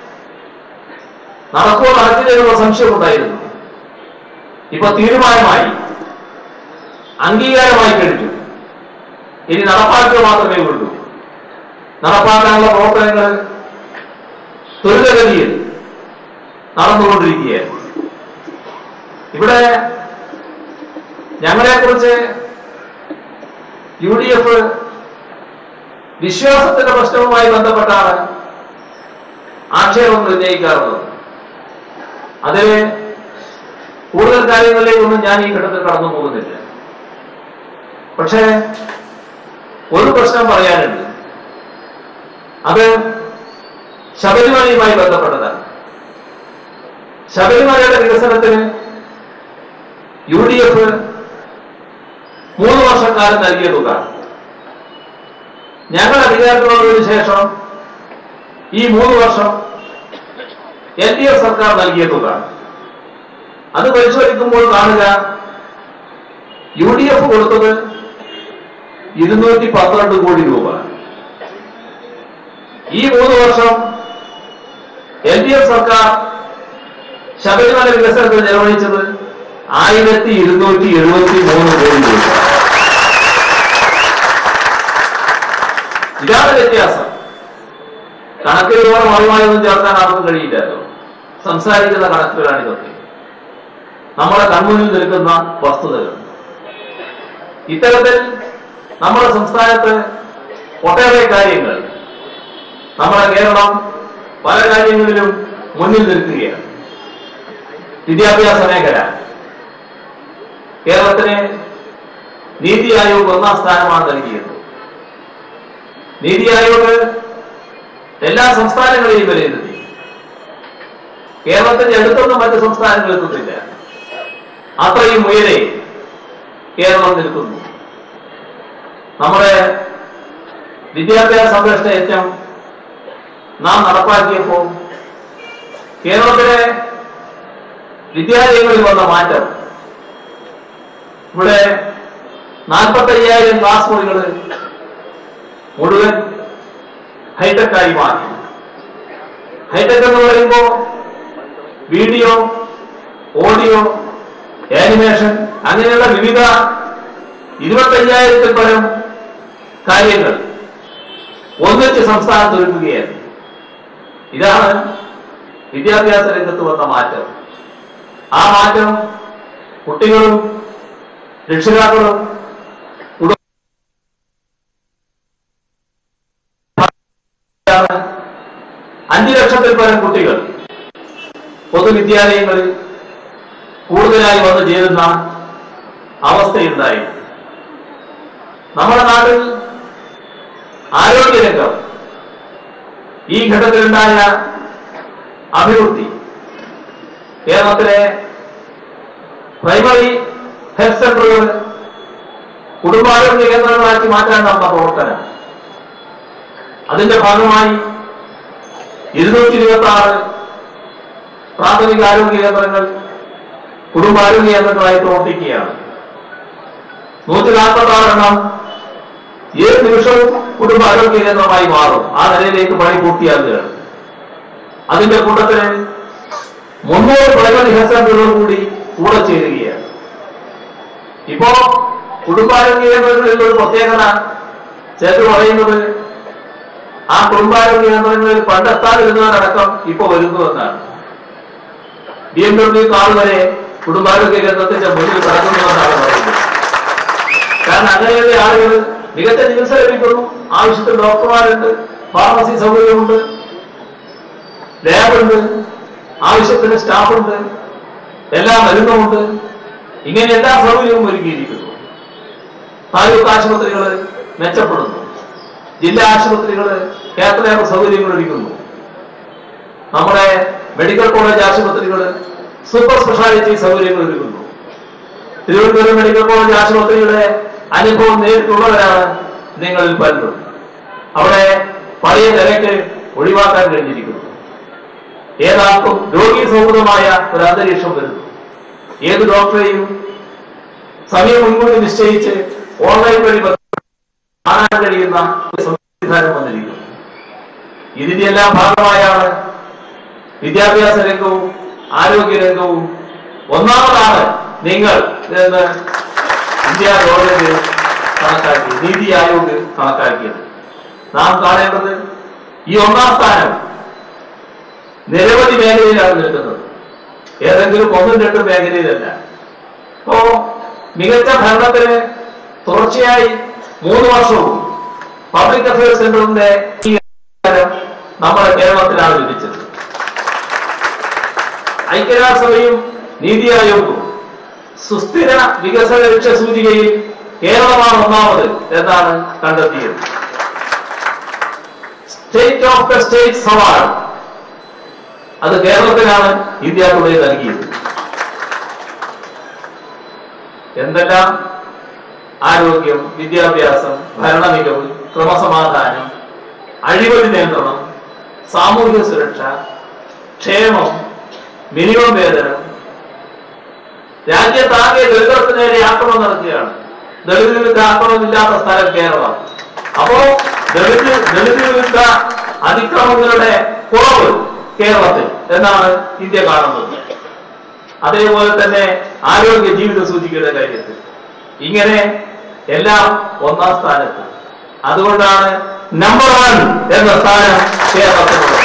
നടക്കോ നടക്കില്ലെന്നുള്ള സംശയമുണ്ടായിരുന്നു ഇപ്പൊ തീരുമാനമായി അംഗീകാരമായി കഴിഞ്ഞു ഇനി നടപ്പാക്കുക മാത്രമേ ഉള്ളൂ നടപ്പാക്കാനുള്ള പ്രവർത്തനങ്ങൾ ത്വരിതഗതിയിൽ നടന്നുകൊണ്ടിരിക്കുകയാണ് ഇവിടെ ഞങ്ങളെക്കുറിച്ച് യു ഡി എഫ് വിശ്വാസത്തിന്റെ പ്രശ്നവുമായി ബന്ധപ്പെട്ടാണ് ആക്ഷേപങ്ങൾ ഉന്നയിക്കാറുള്ളത് അതിൽ കൂടുതൽ കാര്യങ്ങളിലേക്കൊന്നും ഞാൻ ഈ ഘട്ടത്തിൽ കടന്നു പോകുന്നില്ല പക്ഷേ ഒരു പ്രശ്നം പറയാനുണ്ട് അത് ശബരിമലയുമായി ബന്ധപ്പെട്ടതാണ് ശബരിമലയുടെ വികസനത്തിന് യു ഡി എഫ് മൂന്ന് വർഷക്കാലം നൽകിയ തുക ഞങ്ങൾ അധികാരത്തിൽ വന്നതിന് ശേഷം ഈ മൂന്ന് വർഷം എൽ ഡി എഫ് സർക്കാർ നൽകിയ തുക അത് പരിശോധിക്കുമ്പോൾ കാണുക യു ഡി എഫ് കൊടുത്തത് ഇരുന്നൂറ്റി പന്ത്രണ്ട് കോടി രൂപ ഈ മൂന്ന് വർഷം എൽ ഡി എഫ് സർക്കാർ ശബരിമല വികസനത്തിൽ ചെലവഴിച്ചത് ആയിരത്തി ഇരുന്നൂറ്റി എഴുപത്തി മൂന്ന് കോടി രൂപ ഇതാണ് വ്യത്യാസം കണക്കിൽ ഒരുപാട് മറിമായൊന്നും ചേർക്കാൻ ആർക്കും കഴിയില്ലല്ലോ സംസാരിക്കുന്ന കണക്കുകളാണ് ഇതൊക്കെ നമ്മുടെ കൺമുന്നിൽ നിൽക്കുന്ന വസ്തുതകൾ ഇത്തരത്തിൽ നമ്മുടെ സംസ്ഥാനത്ത് ഒട്ടേറെ കാര്യങ്ങൾ നമ്മുടെ കേരളം പല കാര്യങ്ങളിലും മുന്നിൽ നിൽക്കുകയാണ് വിദ്യാഭ്യാസ മേഖല കേരളത്തിന് നീതി ആയോഗ് ഒന്നാം സ്ഥാനമാണ് നൽകിയത് നീതി ആയോഗ് എല്ലാ സംസ്ഥാനങ്ങളെയും വിലയിരുത്തി കേരളത്തിന്റെ അടുത്തൊന്നും മറ്റ് സംസ്ഥാനങ്ങൾ എത്തുന്നില്ല അത്രയും ഉയരെ കേരളം നിൽക്കുന്നു നമ്മുടെ വിദ്യാഭ്യാസ സംരക്ഷണ യജ്ഞം നാം നടപ്പാക്കിയപ്പോൾ കേരളത്തിലെ വിദ്യാലയങ്ങളിൽ വന്ന മാറ്റം ഇവിടെ നാൽപ്പത്തി അയ്യായിരം ക്ലാസ് മുറികൾ മുഴുവൻ ഹൈടെക്കായി മാറി ഹൈടെക് എന്ന് പറയുമ്പോൾ വീഡിയോ ഓഡിയോ ആനിമേഷൻ അങ്ങനെയുള്ള വിവിധ ഇരുപത്തയ്യായിരത്തിൽ പരം കാര്യങ്ങൾ ഒന്നിച്ച് സംസ്ഥാനത്ത് ഒരുക്കുകയാണ് ഇതാണ് വിദ്യാഭ്യാസ രംഗത്ത് വന്ന മാറ്റം ആ മാറ്റം കുട്ടികളും രക്ഷിതാക്കളും കുടുംബ അഞ്ചു ലക്ഷത്തിൽ പരം കുട്ടികൾ പൊതുവിദ്യാലയങ്ങളിൽ കൂടുതലായി വന്നു ചേരുന്ന അവസ്ഥയുണ്ടായി നമ്മുടെ നാട്ടിൽ ആരോഗ്യരംഗം ഈ ഘട്ടത്തിലുണ്ടായ അഭിവൃദ്ധി കേരളത്തിലെ പ്രൈമറി ഹെൽത്ത് സെന്ററുകൾ കുടുംബാരോഗ്യ കേന്ദ്രങ്ങളാക്കി മാറ്റാൻ നടന്ന പ്രവർത്തനം അതിന്റെ ഭാഗമായി ഇരുന്നൂറ്റി ഇരുപത്തി ആറ് പ്രാഥമിക ആരോഗ്യ കേന്ദ്രങ്ങൾ കുടുംബാരോഗ്യ കേന്ദ്രങ്ങളായി പ്രവർത്തിക്കുകയാണ് നൂറ്റി നാൽപ്പത്തി ആറെണ്ണം ഏത് നിമിഷവും കുടുംബാരോഗ്യ കേന്ദ്രമായി മാറും ആ നിലയിലേക്ക് പണി പൂർത്തിയാക്കുകയാണ് അതിന്റെ കൂട്ടത്തിൽ മുന്നൂറ് പ്രൈമറി ഹെൽത്ത് സെന്ററുകൾ കൂടി കൂടെ ചേരുകയാണ് ഇപ്പോ കുടുംബാരോഗ്യ കേന്ദ്രങ്ങളിൽ ഒരു പ്രത്യേകത ചേർത്ത് പറയുന്നത് ആ കുടുംബാരോഗ്യ കേന്ദ്രങ്ങളിൽ പണ്ടെത്താതിരുന്നവരടക്കം ഇപ്പൊ വരുന്നുവെന്നാണ് ബി എം ഡബ്ല്യു കാർ വരെ കുടുംബാരോഗ്യ കേന്ദ്രത്തിന്റെ മുന്നിൽ കിടക്കുന്നുവെന്നാണ് പറയുന്നത് കാരണം അങ്ങനെയുള്ള ആളുകൾ മികച്ച ചികിത്സ ലഭിക്കുന്നു ആവശ്യത്തിന് ഡോക്ടർമാരുണ്ട് ഫാർമസി സൗകര്യമുണ്ട് ലാബുണ്ട് ആവശ്യത്തിന് സ്റ്റാഫുണ്ട് എല്ലാ മരുന്നുമുണ്ട് ഇങ്ങനെ എല്ലാ സൗകര്യവും ഒരുക്കിയിരിക്കുന്നു താലൂക്ക് ആശുപത്രികൾ മെച്ചപ്പെടുന്നു ജില്ലാ ആശുപത്രികൾ കേന്ദ്ര സൗകര്യങ്ങൾ ഒരുക്കുന്നു നമ്മുടെ മെഡിക്കൽ കോളേജ് ആശുപത്രികൾ സൂപ്പർ സ്പെഷ്യാലിറ്റി സൗകര്യങ്ങൾ ഒരുക്കുന്നു തിരുവനന്തപുരം മെഡിക്കൽ കോളേജ് ആശുപത്രിയുടെ അനുഭവം നേരിട്ടുള്ളവരാണ് നിങ്ങളിൽ പലരും അവിടെ പഴയ നിലയ്ക്ക് ഒഴിവാക്കാൻ കഴിഞ്ഞിരിക്കുന്നു ഏതാർക്കും രോഗി സൗഹൃദമായ ഒരു അന്തരീക്ഷം വരുന്നു ഏത് ഡോക്ടറെയും സമയം മുൻകൂട്ടി നിശ്ചയിച്ച് ഓൺലൈൻ വഴി കാണാൻ കഴിയുന്ന ഒരു സംവിധാനം വന്നിരിക്കുന്നു ഇതിന്റെ എല്ലാം ഭാഗമായാണ് വിദ്യാഭ്യാസ രംഗവും ആരോഗ്യ രംഗവും ഒന്നാമതാണ് നിങ്ങൾ എന്ന് ഇന്ത്യ ഗവൺമെന്റ് കണക്കാക്കി നീതി ആയോഗ് കണക്കാക്കിയത് നാം കാണേണ്ടത് ഈ ഒന്നാം സ്ഥാനം നിരവധി മേഖലയിലാണ് നിൽക്കുന്നത് ഏതെങ്കിലും ഒന്നും രണ്ടും മേഖലയിലല്ല അപ്പോ മികച്ച ഭരണത്തിന് തുടർച്ചയായി മൂന്ന് വർഷവും പബ്ലിക് അഫയേഴ്സ് സെന്ററിന്റെ ഈ അംഗീകാരം നമ്മുടെ കേരളത്തിലാണ് ലഭിച്ചത് ഐക്യരാഷ്ട്രസഭയും നീതി ആയോഗവും സുസ്ഥിര വികസന ലക്ഷ്യ സൂചികയിൽ കേരളമാണ് ഒന്നാമത് എന്നാണ് കണ്ടെത്തിയത് state of the states award അത് കേരളത്തിനാണ് ഇന്ത്യ ടുഡേ നൽകിയത് എന്തെല്ലാം ആരോഗ്യം വിദ്യാഭ്യാസം ഭരണ മികവ് ക്രമസമാധാനം അഴിമതി നിയന്ത്രണം സാമൂഹ്യ സുരക്ഷ ക്ഷേമം മിനിമം വേതനം രാജ്യത്താകെ ദളിതർക്ക് നേരെ ആക്രമണം നടക്കുകയാണ് ദളിത് വിരുദ്ധ ആക്രമണമില്ലാത്ത സ്ഥലം കേരളം അപ്പോ ദളിത് ദളിത് വിരുദ്ധ അതിക്രമങ്ങളുടെ കുറവ് കേരളത്തിൽ എന്നാണ് ഇന്ത്യ കാണുന്നത് അതേപോലെ തന്നെ ആരോഗ്യ ജീവിത സൂചികയുടെ കാര്യത്തിൽ ഇങ്ങനെ എല്ലാം ഒന്നാം സ്ഥാനത്ത് അതുകൊണ്ടാണ് നമ്പർ വൺ എന്ന സ്ഥാനം കേരളത്തിനുള്ളത്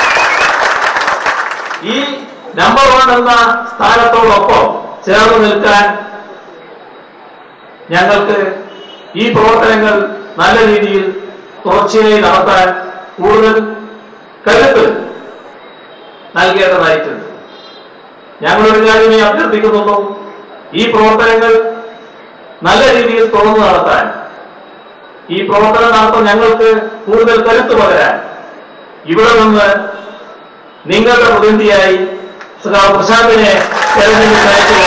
ഈ നമ്പർ വൺ എന്ന സ്ഥാനത്തോടൊപ്പം ചേർന്ന് നിൽക്കാൻ ഞങ്ങൾക്ക് ഈ പ്രവർത്തനങ്ങൾ നല്ല രീതിയിൽ തുടർച്ചയായി നടത്താൻ കൂടുതൽ കരുത്ത് നൽകേണ്ടതായിട്ടുണ്ട് ഞങ്ങളൊരു കാര്യമേ അഭ്യർത്ഥിക്കുന്നുള്ളൂ ഈ പ്രവർത്തനങ്ങൾ നല്ല രീതിയിൽ തുറന്നു നടത്താൻ ഈ പ്രവർത്തനം നടത്താൻ ഞങ്ങൾക്ക് കൂടുതൽ കരുത്ത് പകരാൻ ഇവിടെ നിന്ന് നിങ്ങളുടെ പ്രതിനിധിയായി സഖാവ് പ്രശാന്തിനെ തെരഞ്ഞെടുത്ത് അയക്കുക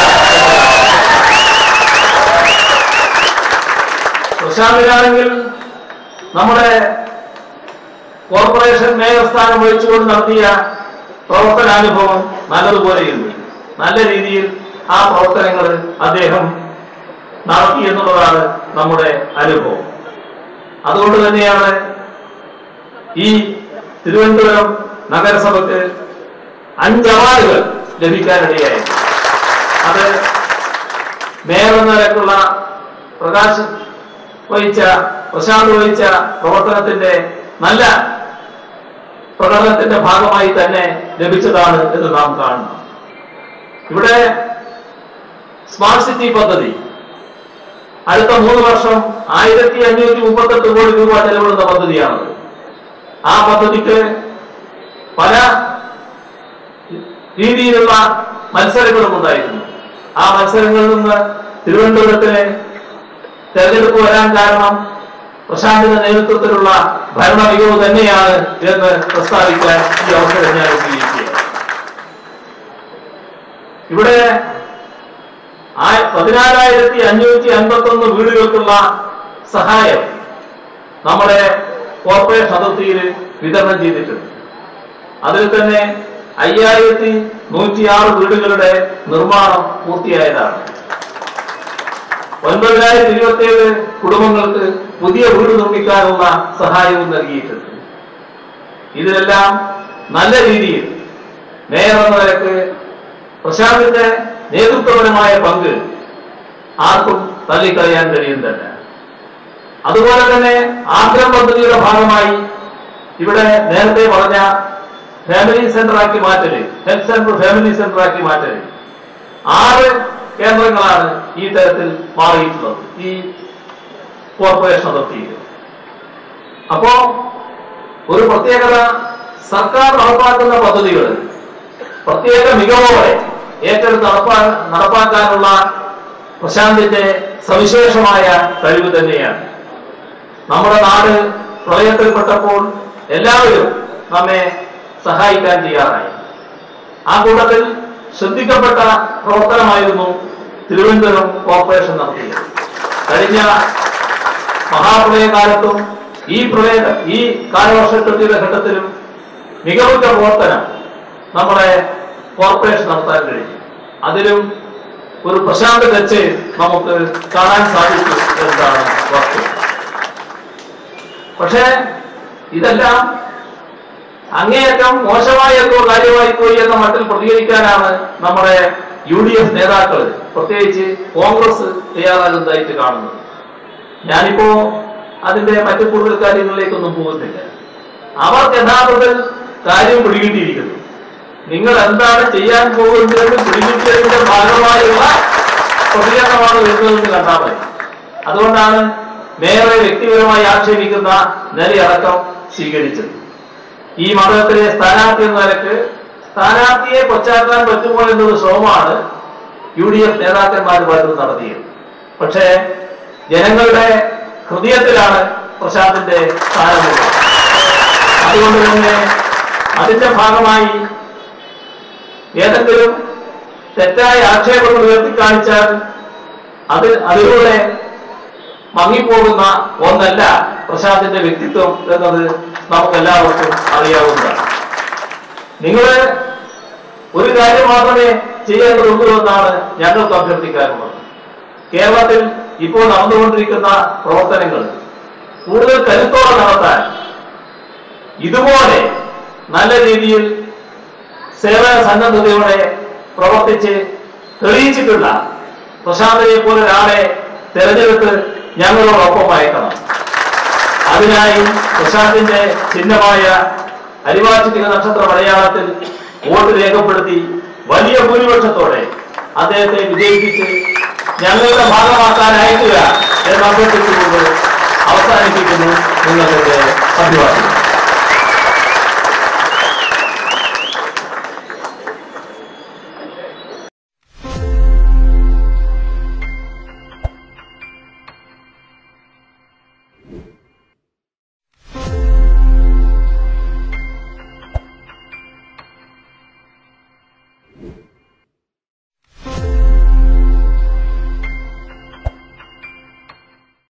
പ്രശാന്തിനാണെങ്കിൽ നമ്മുടെ കോർപ്പറേഷൻ മേയർ സ്ഥാനം വഹിച്ചുകൊണ്ട് നടത്തിയ പ്രവർത്തനാനുഭവം നല്ലതുപോലെയുണ്ട് നല്ല രീതിയിൽ ആ പ്രവർത്തനങ്ങൾ അദ്ദേഹം നടത്തി എന്നുള്ളതാണ് നമ്മുടെ അനുഭവം അതുകൊണ്ട് തന്നെയാണ് ഈ തിരുവനന്തപുരം നഗരസഭയ്ക്ക് അഞ്ച് അവാർഡുകൾ ലഭിക്കാനിടയായത് അത് മേയർ എന്ന നിലക്കുള്ള പ്രകാശ് വഹിച്ച പ്രശാന്ത് വഹിച്ച പ്രവർത്തനത്തിന്റെ നല്ല പ്രകടനത്തിന്റെ ഭാഗമായി തന്നെ ലഭിച്ചതാണ് എന്ന് നാം കാണുന്നു ഇവിടെ സ്മാർട്ട് സിറ്റി പദ്ധതി അടുത്ത മൂന്ന് വർഷം ആയിരത്തി അഞ്ഞൂറ്റി മുപ്പത്തെട്ട് കോടി രൂപ ചെലവിടുന്ന പദ്ധതിയാണത് ആ പദ്ധതിക്ക് പല രീതിയിലുള്ള മത്സരങ്ങളും ഉണ്ടായിരുന്നു ആ മത്സരങ്ങളിൽ നിന്ന് തിരുവനന്തപുരത്തിന് തെരഞ്ഞെടുപ്പ് വരാൻ കാരണം പ്രശാന്തിന്റെ നേതൃത്വത്തിലുള്ള ഭരണ മികവ് തന്നെയാണ് എന്ന് പ്രസ്താവിക്കാൻ ഈ അവസരം ഞാൻ ഉപയോഗിക്കുകയാണ് ഇവിടെ ആ- പതിനാലായിരത്തി അഞ്ഞൂറ്റി അൻപത്തി ഒന്ന് വീടുകൾക്കുള്ള സഹായം നമ്മുടെ കോർപ്പറേഷൻ അതിർത്തിയിൽ വിതരണം ചെയ്തിട്ടുണ്ട് അതിൽ തന്നെ അയ്യായിരത്തി നൂറ്റിയാറ് വീടുകളുടെ നിർമ്മാണം പൂർത്തിയായതാണ് ഒൻപതിനായിരത്തി ഇരുപത്തിയേഴ് കുടുംബങ്ങൾക്ക് പുതിയ വീട് നിർമ്മിക്കാനുള്ള സഹായവും നൽകിയിട്ടുണ്ട് ഇതിലെല്ലാം നല്ല രീതിയിൽ മേയർ എന്ന നിലക്ക് പ്രശാന്തിന്റെ നേതൃത്വപരമായ പങ്ക് ആർക്കും തള്ളിക്കളയാൻ കഴിയുന്നതല്ല അതുപോലെ തന്നെ ആഗ്രഹം പദ്ധതിയുടെ ഭാഗമായി ഇവിടെ നേരത്തെ പറഞ്ഞ ഫാമിലി സെന്റർ ആക്കി മാറ്റല് ഹെൽത്ത് സെന്റർ ഫാമിലി സെന്റർ ആക്കി മാറ്റല് ആറ് കേന്ദ്രങ്ങളാണ് ഈ തരത്തിൽ മാറിയിട്ടുള്ളത് ഈ കോർപ്പറേഷൻ അതിർത്തിയിൽ അപ്പോ ഒരു പ്രത്യേകത സർക്കാർ നടപ്പാക്കുന്ന പദ്ധതികൾ പ്രത്യേക മികവോടെ ഏറ്റെടുത്ത് നടപ്പാ നടപ്പാക്കാനുള്ള പ്രശാന്തിന്റെ സവിശേഷമായ കഴിവ് തന്നെയാണ് നമ്മുടെ നാട് പ്രളയത്തിൽപ്പെട്ടപ്പോൾ എല്ലാവരും നമ്മെ സഹായിക്കാൻ തയ്യാറായി ആ കൂട്ടത്തിൽ ശ്രദ്ധിക്കപ്പെട്ട പ്രവർത്തനമായിരുന്നു തിരുവനന്തപുരം കോർപ്പറേഷൻ നടത്തിയത് കഴിഞ്ഞ മഹാപ്രളയകാലത്തും ഈ പ്രളയ ഈ കാലവർഷക്കെടുതിയുടെ ഘട്ടത്തിലും മികവുറ്റ പ്രവർത്തനം നമ്മുടെ കോർപ്പറേഷൻ നടത്താൻ കഴിഞ്ഞു അതിലും ഒരു പ്രശാന്ത ടച്ച് നമുക്ക് കാണാൻ സാധിച്ചു എന്നതാണ് വസ്തുത പക്ഷേ ഇതെല്ലാം അങ്ങേയറ്റം മോശമായ എന്തോ കാര്യമായി പോയി എന്ന മട്ടിൽ പ്രതികരിക്കാനാണ് നമ്മുടെ യു ഡി എഫ് നേതാക്കൾ പ്രത്യേകിച്ച് കോൺഗ്രസ് തയ്യാറാകുന്നതായിട്ട് കാണുന്നത് ഞാനിപ്പോ അതിന്റെ മറ്റു കൂടുതൽ കാര്യങ്ങളിലേക്കൊന്നും പോകുന്നില്ല അവർക്ക് യഥാർത്ഥത്തിൽ കാര്യം പിടികിട്ടിയിരിക്കുന്നു നിങ്ങൾ എന്താണ് ചെയ്യാൻ പോകുന്നതെന്ന് പിടികിട്ടിയതിന്റെ ഭാഗമായുള്ള പ്രതികരണമാണ് വരുന്നതെന്ന് കണ്ടാൽ മതി അതുകൊണ്ടാണ് മേയറെ വ്യക്തിപരമായി ആക്ഷേപിക്കുന്ന നിലയടക്കം സ്വീകരിച്ചത് ഈ മണ്ഡലത്തിലെ സ്ഥാനാർത്ഥി എന്ന നിലക്ക് സ്ഥാനാർത്ഥിയെ കൊച്ചാക്കാൻ പറ്റുമോ എന്നൊരു ശ്രമമാണ് യു ഡി എഫ് നേതാക്കന്മാർ പലരും നടത്തിയത് പക്ഷേ ജനങ്ങളുടെ ഹൃദയത്തിലാണ് പ്രശാന്തിന്റെ സ്ഥാനമുള്ളത് അതുകൊണ്ട് തന്നെ അതിന്റെ ഭാഗമായി ഏതെങ്കിലും തെറ്റായ ആക്ഷേപങ്ങൾ ഉയർത്തിക്കാണിച്ചാൽ അത് അതിലൂടെ മങ്ങിപ്പോകുന്ന ഒന്നല്ല പ്രശാന്തിന്റെ വ്യക്തിത്വം എന്നത് നമുക്കെല്ലാവർക്കും അറിയാവുന്നതാണ് നിങ്ങൾ ഒരു കാര്യം മാത്രമേ ചെയ്യേണ്ടതുള്ളൂ എന്നാണ് ഞങ്ങൾക്ക് അഭ്യർത്ഥിക്കാനുള്ളത് കേരളത്തിൽ ഇപ്പോൾ നടന്നുകൊണ്ടിരിക്കുന്ന പ്രവർത്തനങ്ങൾ കൂടുതൽ കരുത്തോടെ നടത്താൻ ഇതുപോലെ നല്ല രീതിയിൽ സേവന സന്നദ്ധതയോടെ പ്രവർത്തിച്ച് തെളിയിച്ചിട്ടുള്ള പ്രശാന്തനെ പോലെ ഒരാളെ തെരഞ്ഞെടുത്ത് ഞങ്ങളോടൊപ്പം അയക്കണം അതിനായി പ്രശാന്തിന്റെ ചിഹ്നമായ അരിവാചിക നക്ഷത്ര മലയാളത്തിൽ വോട്ട് രേഖപ്പെടുത്തി വലിയ ഭൂരിപക്ഷത്തോടെ അദ്ദേഹത്തെ വിജയിപ്പിച്ച് ഞങ്ങളുടെ ഭാഗമാക്കാൻ അയക്കുക എന്ന് അഭ്യർത്ഥിച്ചുകൊണ്ട് അവസാനിപ്പിക്കുന്നു നിങ്ങളുടെ അഭിവാദ്യം